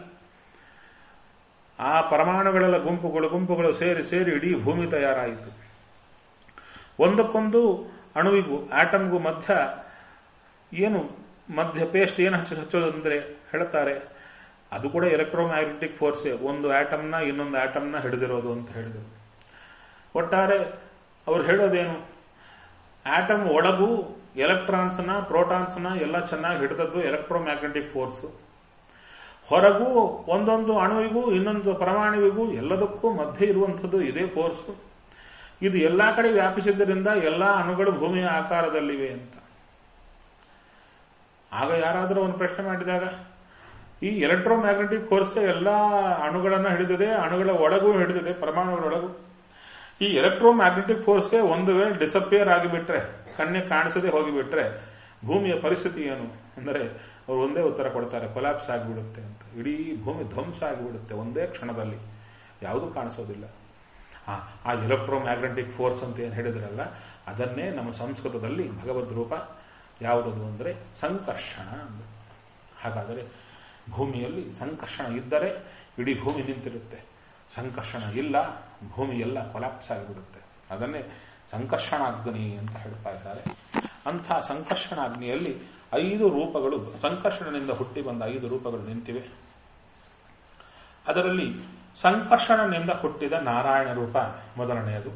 [SPEAKER 1] ಆ ಪರಮಾಣುಗಳೆಲ್ಲ ಗುಂಪುಗಳು ಗುಂಪುಗಳು ಸೇರಿ ಸೇರಿ ಇಡೀ ಭೂಮಿ ತಯಾರಾಯಿತು ಒಂದಕ್ಕೊಂದು ಅಣುವಿಗೂ ಆಟಮ್ಗೂ ಮಧ್ಯ ಏನು ಮಧ್ಯ ಪೇಸ್ಟ್ ಏನು ಹಚ್ಚ ಹಚ್ಚೋದು ಅಂದ್ರೆ ಹೇಳ್ತಾರೆ ಅದು ಕೂಡ ಎಲೆಕ್ಟ್ರೋಮ್ಯಾಗ್ನೆಟಿಕ್ ಫೋರ್ಸೇ ಒಂದು ಆಟಮ್ನ ಇನ್ನೊಂದು ಆಟಮ್ನ ಹಿಡಿದಿರೋದು ಅಂತ ಹೇಳಿದರು ಒಟ್ಟಾರೆ ಅವ್ರು ಹೇಳೋದೇನು ಆಟಮ್ ಒಳಗೂ ಎಲೆಕ್ಟ್ರಾನ್ಸ್ನ ಪ್ರೋಟಾನ್ಸ್ನ ಎಲ್ಲ ಚೆನ್ನಾಗಿ ಹಿಡಿದದ್ದು ಎಲೆಕ್ಟ್ರೋಮ್ಯಾಗ್ನೆಟಿಕ್ ಫೋರ್ಸ್ ಹೊರಗೂ ಒಂದೊಂದು ಅಣುವಿಗೂ ಇನ್ನೊಂದು ಪರಮಾಣುವಿಗೂ ಎಲ್ಲದಕ್ಕೂ ಮಧ್ಯೆ ಇರುವಂಥದ್ದು ಇದೇ ಫೋರ್ಸ್ ಇದು ಎಲ್ಲಾ ಕಡೆ ವ್ಯಾಪಿಸಿದ್ದರಿಂದ ಎಲ್ಲಾ ಅಣುಗಳು ಭೂಮಿಯ ಆಕಾರದಲ್ಲಿವೆ ಅಂತ ಆಗ ಯಾರಾದರೂ ಒಂದು ಪ್ರಶ್ನೆ ಮಾಡಿದಾಗ ಈ ಎಲೆಕ್ಟ್ರೋಮ್ಯಾಗ್ನೆಟಿಕ್ ಫೋರ್ಸ್ಗೆ ಎಲ್ಲ ಅಣುಗಳನ್ನ ಹಿಡಿದಿದೆ ಅಣುಗಳ ಒಳಗೂ ಹಿಡಿದಿದೆ ಪರಮಾಣುಗಳೊಳಗೂ ಈ ಎಲೆಕ್ಟ್ರೋಮ್ಯಾಗ್ನೆಟಿಕ್ ಫೋರ್ಸ್ಗೆ ಒಂದು ವೇಳೆ ಡಿಸಪಿಯರ್ ಆಗಿಬಿಟ್ರೆ ಕಣ್ಣಿಗೆ ಕಾಣಿಸದೆ ಹೋಗಿಬಿಟ್ರೆ ಭೂಮಿಯ ಪರಿಸ್ಥಿತಿ ಏನು ಅಂದರೆ ಅವರು ಒಂದೇ ಉತ್ತರ ಕೊಡ್ತಾರೆ ಕೊಲಾಪ್ಸ್ ಆಗಿಬಿಡುತ್ತೆ ಅಂತ ಇಡೀ ಭೂಮಿ ಧ್ವಂಸ ಆಗಿಬಿಡುತ್ತೆ ಒಂದೇ ಕ್ಷಣದಲ್ಲಿ ಯಾವುದೂ ಕಾಣಿಸೋದಿಲ್ಲ ಆ ಎಲೆಕ್ಟ್ರೋಮ್ಯಾಗ್ನೆಟಿಕ್ ಫೋರ್ಸ್ ಅಂತ ಏನು ಹೇಳಿದ್ರಲ್ಲ ಅದನ್ನೇ ನಮ್ಮ ಸಂಸ್ಕೃತದಲ್ಲಿ ಭಗವದ್ ರೂಪ ಯಾವುದದು ಅಂದರೆ ಸಂಕರ್ಷಣ ಅಂದ ಹಾಗಾದರೆ ಭೂಮಿಯಲ್ಲಿ ಸಂಕರ್ಷಣ ಇದ್ದರೆ ಇಡೀ ಭೂಮಿ ನಿಂತಿರುತ್ತೆ ಸಂಕರ್ಷಣ ಇಲ್ಲ ಭೂಮಿ ಎಲ್ಲ ಕೊಲಾಪ್ಸ್ ಆಗಿಬಿಡುತ್ತೆ ಅದನ್ನೇ ಸಂಕರ್ಷಣಾಗ್ನಿ ಅಂತ ಹೇಳ್ತಾ ಇದ್ದಾರೆ ಅಂಥ ಸಂಕರ್ಷಣಾಗ್ನಿಯಲ್ಲಿ ಐದು ರೂಪಗಳು ಸಂಕರ್ಷಣನಿಂದ ಹುಟ್ಟಿ ಬಂದ ಐದು ರೂಪಗಳು ನಿಂತಿವೆ ಅದರಲ್ಲಿ ಸಂಕರ್ಷಣನಿಂದ ಹುಟ್ಟಿದ ನಾರಾಯಣ ರೂಪ ಮೊದಲನೆಯದು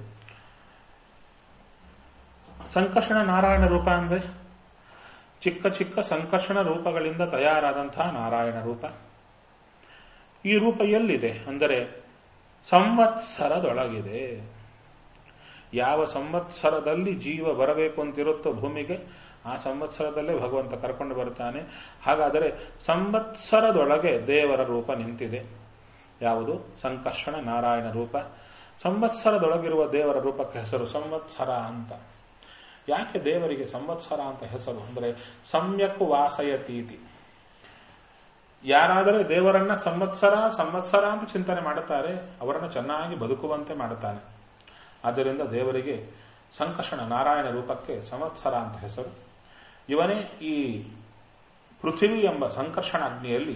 [SPEAKER 1] ಸಂಕರ್ಷಣ ನಾರಾಯಣ ರೂಪ ಅಂದ್ರೆ ಚಿಕ್ಕ ಚಿಕ್ಕ ಸಂಕರ್ಷಣ ರೂಪಗಳಿಂದ ತಯಾರಾದಂತಹ ನಾರಾಯಣ ರೂಪ ಈ ರೂಪ ಎಲ್ಲಿದೆ ಅಂದರೆ ಸಂವತ್ಸರದೊಳಗಿದೆ ಯಾವ ಸಂವತ್ಸರದಲ್ಲಿ ಜೀವ ಬರಬೇಕು ಅಂತಿರುತ್ತೋ ಭೂಮಿಗೆ ಆ ಸಂವತ್ಸರದಲ್ಲೇ ಭಗವಂತ ಕರ್ಕೊಂಡು ಬರ್ತಾನೆ ಹಾಗಾದರೆ ಸಂವತ್ಸರದೊಳಗೆ ದೇವರ ರೂಪ ನಿಂತಿದೆ ಯಾವುದು ಸಂಕರ್ಷಣ ನಾರಾಯಣ ರೂಪ ಸಂವತ್ಸರದೊಳಗಿರುವ ದೇವರ ರೂಪಕ್ಕೆ ಹೆಸರು ಸಂವತ್ಸರ ಅಂತ ಯಾಕೆ ದೇವರಿಗೆ ಸಂವತ್ಸರ ಅಂತ ಹೆಸರು ಅಂದರೆ ಸಮ್ಯಕ್ ವಾಸಯತೀತಿ ಯಾರಾದರೆ ದೇವರನ್ನ ಸಂವತ್ಸರ ಸಂವತ್ಸರ ಅಂತ ಚಿಂತನೆ ಮಾಡುತ್ತಾರೆ ಅವರನ್ನು ಚೆನ್ನಾಗಿ ಬದುಕುವಂತೆ ಮಾಡುತ್ತಾನೆ ಆದ್ದರಿಂದ ದೇವರಿಗೆ ಸಂಕರ್ಷಣ ನಾರಾಯಣ ರೂಪಕ್ಕೆ ಸಂವತ್ಸರ ಅಂತ ಹೆಸರು ಇವನೇ ಈ ಪೃಥ್ವಿ ಎಂಬ ಸಂಕರ್ಷಣ ಅಗ್ನಿಯಲ್ಲಿ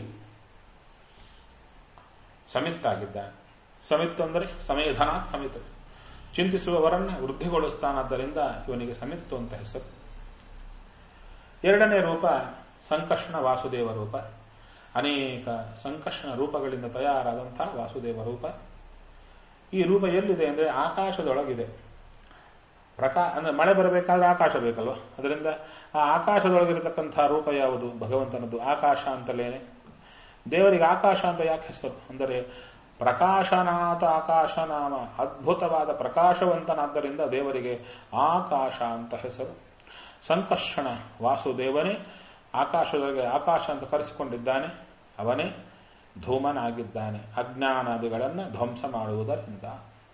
[SPEAKER 1] ಸಮಿತ್ತಾಗಿದ್ದಾನೆ ಸಮಿತ್ತು ಅಂದರೆ ಸಮಯಧನ ಸಮಿತ ಚಿಂತಿಸುವವರನ್ನ ವೃದ್ಧಿಗೊಳಿಸ್ತಾನಾದ್ದರಿಂದ ಇವನಿಗೆ ಸಮಿತ್ತು ಅಂತ ಹೆಸರು ಎರಡನೇ ರೂಪ ಸಂಕರ್ಷಣ ವಾಸುದೇವ ರೂಪ ಅನೇಕ ಸಂಕರ್ಷಣ ರೂಪಗಳಿಂದ ತಯಾರಾದಂತಹ ವಾಸುದೇವ ರೂಪ ಈ ರೂಪ ಎಲ್ಲಿದೆ ಅಂದರೆ ಆಕಾಶದೊಳಗಿದೆ ಪ್ರಕಾ ಅಂದ್ರೆ ಮಳೆ ಬರಬೇಕಾದ್ರೆ ಆಕಾಶ ಬೇಕಲ್ವ ಅದರಿಂದ ಆ ಆಕಾಶದೊಳಗಿರತಕ್ಕಂತಹ ರೂಪ ಯಾವುದು ಭಗವಂತನದ್ದು ಆಕಾಶ ಅಂತಲೇನೆ ದೇವರಿಗೆ ಆಕಾಶ ಅಂತ ಯಾಕೆ ಹೆಸರು ಅಂದರೆ ಪ್ರಕಾಶನಾಥ ಆಕಾಶ ನಾಮ ಅದ್ಭುತವಾದ ಪ್ರಕಾಶವಂತನಾದ್ದರಿಂದ ದೇವರಿಗೆ ಆಕಾಶ ಅಂತ ಹೆಸರು ಸಂಕರ್ಷಣ ವಾಸುದೇವನೇ ಆಕಾಶದೊಳಗೆ ಆಕಾಶ ಅಂತ ಕರೆಸಿಕೊಂಡಿದ್ದಾನೆ ಅವನೇ ಧೂಮನಾಗಿದ್ದಾನೆ ಅಜ್ಞಾನಾದಿಗಳನ್ನು ಧ್ವಂಸ ಮಾಡುವುದರಿಂದ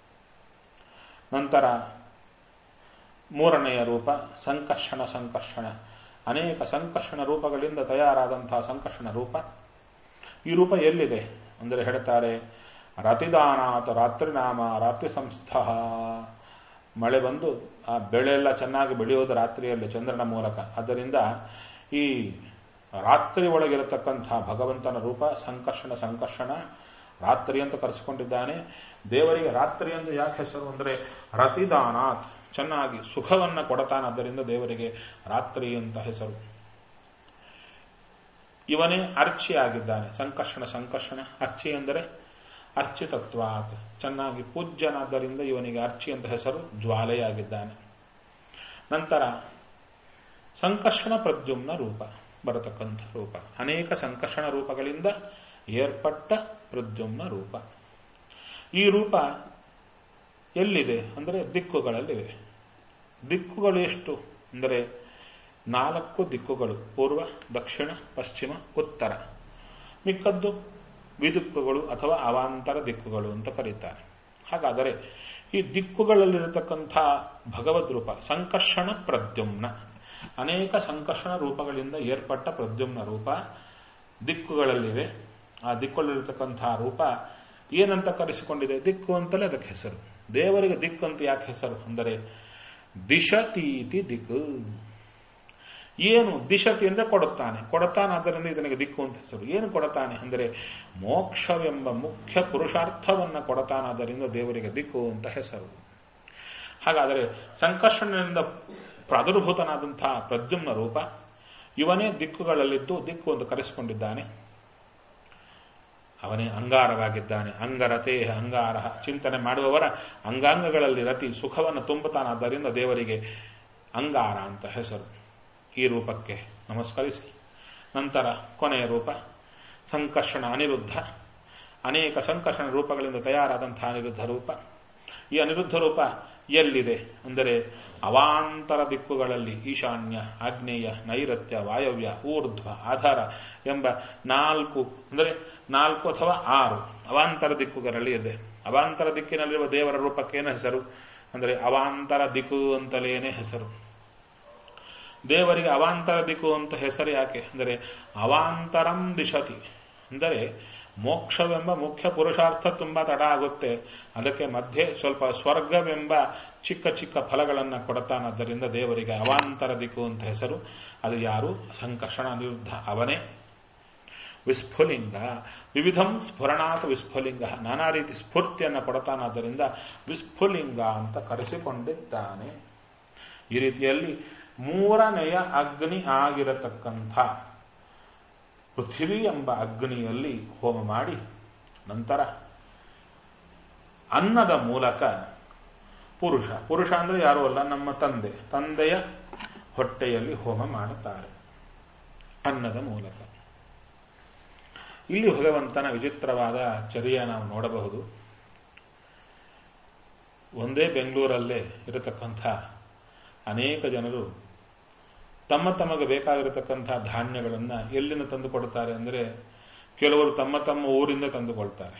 [SPEAKER 1] ನಂತರ ಮೂರನೆಯ ರೂಪ ಸಂಕರ್ಷಣ ಸಂಕರ್ಷಣ ಅನೇಕ ಸಂಕರ್ಷಣ ರೂಪಗಳಿಂದ ತಯಾರಾದಂತಹ ಸಂಕರ್ಷಣ ರೂಪ ಈ ರೂಪ ಎಲ್ಲಿದೆ ಅಂದರೆ ಹೇಳ್ತಾರೆ ರತಿದಾನಾಥ ರಾತ್ರಿ ನಾಮ ರಾತ್ರಿ ಸಂಸ್ಥ ಮಳೆ ಬಂದು ಆ ಬೆಳೆ ಎಲ್ಲ ಚೆನ್ನಾಗಿ ಬೆಳೆಯೋದು ರಾತ್ರಿಯಲ್ಲಿ ಚಂದ್ರನ ಮೂಲಕ ಆದ್ದರಿಂದ ಈ ರಾತ್ರಿ ಒಳಗಿರತಕ್ಕಂತಹ ಭಗವಂತನ ರೂಪ ಸಂಕರ್ಷಣ ಸಂಕರ್ಷಣ ರಾತ್ರಿ ಅಂತ ಕರೆಸಿಕೊಂಡಿದ್ದಾನೆ ದೇವರಿಗೆ ರಾತ್ರಿ ಎಂದು ಯಾಕೆ ಹೆಸರು ಅಂದರೆ ರತಿದಾನಾಥ್ ಚೆನ್ನಾಗಿ ಸುಖವನ್ನ ಕೊಡತಾನಾದ್ದರಿಂದ ದೇವರಿಗೆ ರಾತ್ರಿ ಅಂತ ಹೆಸರು ಇವನೇ ಅರ್ಚಿ ಆಗಿದ್ದಾನೆ ಸಂಕರ್ಷಣ ಸಂಕರ್ಷಣ ಅರ್ಚಿ ಎಂದರೆ ಅರ್ಚಿತತ್ವಾತ್ ಚೆನ್ನಾಗಿ ಪೂಜ್ಯನಾದ್ದರಿಂದ ಇವನಿಗೆ ಅರ್ಚಿ ಅಂತ ಹೆಸರು ಜ್ವಾಲೆಯಾಗಿದ್ದಾನೆ ನಂತರ ಸಂಕರ್ಷಣ ಪ್ರದ್ಯುಮ್ನ ರೂಪ ಬರತಕ್ಕಂಥ ರೂಪ ಅನೇಕ ಸಂಕರ್ಷಣ ರೂಪಗಳಿಂದ ಏರ್ಪಟ್ಟ ಪ್ರದ್ಯುಮ್ನ ರೂಪ ಈ ರೂಪ ಎಲ್ಲಿದೆ ಅಂದರೆ ದಿಕ್ಕುಗಳಲ್ಲಿವೆ ದಿಕ್ಕುಗಳು ಎಷ್ಟು ಅಂದರೆ ನಾಲ್ಕು ದಿಕ್ಕುಗಳು ಪೂರ್ವ ದಕ್ಷಿಣ ಪಶ್ಚಿಮ ಉತ್ತರ ಮಿಕ್ಕದ್ದು ವಿದಿಕ್ಕುಗಳು ಅಥವಾ ಅವಾಂತರ ದಿಕ್ಕುಗಳು ಅಂತ ಕರೀತಾರೆ ಹಾಗಾದರೆ ಈ ದಿಕ್ಕುಗಳಲ್ಲಿರತಕ್ಕಂಥ ಭಗವದ್ ರೂಪ ಸಂಕರ್ಷಣ ಪ್ರದ್ಯುಮ್ನ ಅನೇಕ ಸಂಕರ್ಷಣ ರೂಪಗಳಿಂದ ಏರ್ಪಟ್ಟ ಪ್ರದ್ಯುಮ್ನ ರೂಪ ದಿಕ್ಕುಗಳಲ್ಲಿವೆ ಆ ದಿಕ್ಕುಗಳಲ್ಲಿರತಕ್ಕಂತಹ ರೂಪ ಏನಂತ ಕರೆಸಿಕೊಂಡಿದೆ ದಿಕ್ಕು ಅಂತಲೇ ಅದಕ್ಕೆ ಹೆಸರು ದೇವರಿಗೆ ದಿಕ್ಕು ಅಂತ ಯಾಕೆ ಹೆಸರು ಅಂದರೆ ದಿಶತೀತಿ ದಿಕ್ಕು ಏನು ದಿಶತಿ ಅಂದರೆ ಕೊಡುತ್ತಾನೆ ಕೊಡುತ್ತಾನೆ ಆದ್ದರಿಂದ ಇದನಿಗೆ ದಿಕ್ಕು ಅಂತ ಹೆಸರು ಏನು ಕೊಡುತ್ತಾನೆ ಅಂದರೆ ಮೋಕ್ಷವೆಂಬ ಮುಖ್ಯ ಪುರುಷಾರ್ಥವನ್ನ ಕೊಡತಾನಾದ್ದರಿಂದ ದೇವರಿಗೆ ದಿಕ್ಕು ಅಂತ ಹೆಸರು ಹಾಗಾದರೆ ಸಂಕರ್ಷಣದಿಂದ ಪ್ರಾದುರ್ಭೂತನಾದಂತಹ ಪ್ರದ್ಯುಮ್ನ ರೂಪ ಇವನೇ ದಿಕ್ಕುಗಳಲ್ಲಿದ್ದು ದಿಕ್ಕು ಅಂತ ಕರೆಸಿಕೊಂಡಿದ್ದಾನೆ ಅವನೇ ಅಂಗಾರವಾಗಿದ್ದಾನೆ ಅಂಗರತೆ ಅಂಗಾರ ಚಿಂತನೆ ಮಾಡುವವರ ಅಂಗಾಂಗಗಳಲ್ಲಿ ರತಿ ಸುಖವನ್ನು ತುಂಬುತ್ತಾನಾದ್ದರಿಂದ ದೇವರಿಗೆ ಅಂಗಾರ ಅಂತ ಹೆಸರು ಈ ರೂಪಕ್ಕೆ ನಮಸ್ಕರಿಸಿ ನಂತರ ಕೊನೆಯ ರೂಪ ಸಂಕರ್ಷಣ ಅನಿರುದ್ಧ ಅನೇಕ ಸಂಕರ್ಷಣ ರೂಪಗಳಿಂದ ತಯಾರಾದಂತಹ ಅನಿರುದ್ಧ ರೂಪ ಈ ಅನಿರುದ್ಧ ರೂಪ ಎಲ್ಲಿದೆ ಅಂದರೆ ಅವಾಂತರ ದಿಕ್ಕುಗಳಲ್ಲಿ ಈಶಾನ್ಯ ಆಗ್ನೇಯ ನೈಋತ್ಯ ವಾಯವ್ಯ ಊರ್ಧ್ವ ಆಧಾರ ಎಂಬ ನಾಲ್ಕು ಅಂದರೆ ನಾಲ್ಕು ಅಥವಾ ಆರು ಅವಾಂತರ ದಿಕ್ಕುಗಳಲ್ಲಿ ಇದೆ ಅವಾಂತರ ದಿಕ್ಕಿನಲ್ಲಿರುವ ದೇವರ ರೂಪಕ್ಕೇನು ಹೆಸರು ಅಂದರೆ ಅವಾಂತರ ದಿಕ್ಕು ಅಂತಲೇನೆ ಹೆಸರು ದೇವರಿಗೆ ಅವಾಂತರ ದಿಕ್ಕು ಅಂತ ಹೆಸರು ಯಾಕೆ ಅಂದರೆ ಅವಾಂತರಂ ದಿಶತಿ ಅಂದರೆ ಮೋಕ್ಷವೆಂಬ ಮುಖ್ಯ ಪುರುಷಾರ್ಥ ತುಂಬಾ ತಡ ಆಗುತ್ತೆ ಅದಕ್ಕೆ ಮಧ್ಯೆ ಸ್ವಲ್ಪ ಸ್ವರ್ಗವೆಂಬ ಚಿಕ್ಕ ಚಿಕ್ಕ ಫಲಗಳನ್ನು ಕೊಡತಾನದ್ದರಿಂದ ದೇವರಿಗೆ ಅವಾಂತರ ದಿಕ್ಕು ಅಂತ ಹೆಸರು ಅದು ಯಾರು ಸಂಕರ್ಷಣ ನಿರುದ್ಧ ಅವನೇ ವಿಸ್ಫುಲಿಂಗ ವಿವಿಧಂ ಸ್ಫುರಣಾತ್ ವಿಸ್ಫುಲಿಂಗ ನಾನಾ ರೀತಿ ಸ್ಫೂರ್ತಿಯನ್ನು ಕೊಡತಾನಾದ್ದರಿಂದ ವಿಸ್ಫುಲಿಂಗ ಅಂತ ಕರೆಸಿಕೊಂಡಿದ್ದಾನೆ ಈ ರೀತಿಯಲ್ಲಿ ಮೂರನೆಯ ಅಗ್ನಿ ಆಗಿರತಕ್ಕಂಥ ಪೃಥ್ವಿ ಎಂಬ ಅಗ್ನಿಯಲ್ಲಿ ಹೋಮ ಮಾಡಿ ನಂತರ ಅನ್ನದ ಮೂಲಕ ಪುರುಷ ಪುರುಷ ಅಂದ್ರೆ ಯಾರೂ ಅಲ್ಲ ನಮ್ಮ ತಂದೆ ತಂದೆಯ ಹೊಟ್ಟೆಯಲ್ಲಿ ಹೋಮ ಮಾಡುತ್ತಾರೆ ಅನ್ನದ ಮೂಲಕ ಇಲ್ಲಿ ಭಗವಂತನ ವಿಚಿತ್ರವಾದ ಚರ್ಯ ನಾವು ನೋಡಬಹುದು ಒಂದೇ ಬೆಂಗಳೂರಲ್ಲೇ ಇರತಕ್ಕಂಥ ಅನೇಕ ಜನರು ತಮ್ಮ ತಮಗೆ ಬೇಕಾಗಿರತಕ್ಕಂಥ ಧಾನ್ಯಗಳನ್ನು ಎಲ್ಲಿಂದ ತಂದು ಕೊಡ್ತಾರೆ ಅಂದರೆ ಕೆಲವರು ತಮ್ಮ ತಮ್ಮ ಊರಿಂದ ತಂದುಕೊಳ್ತಾರೆ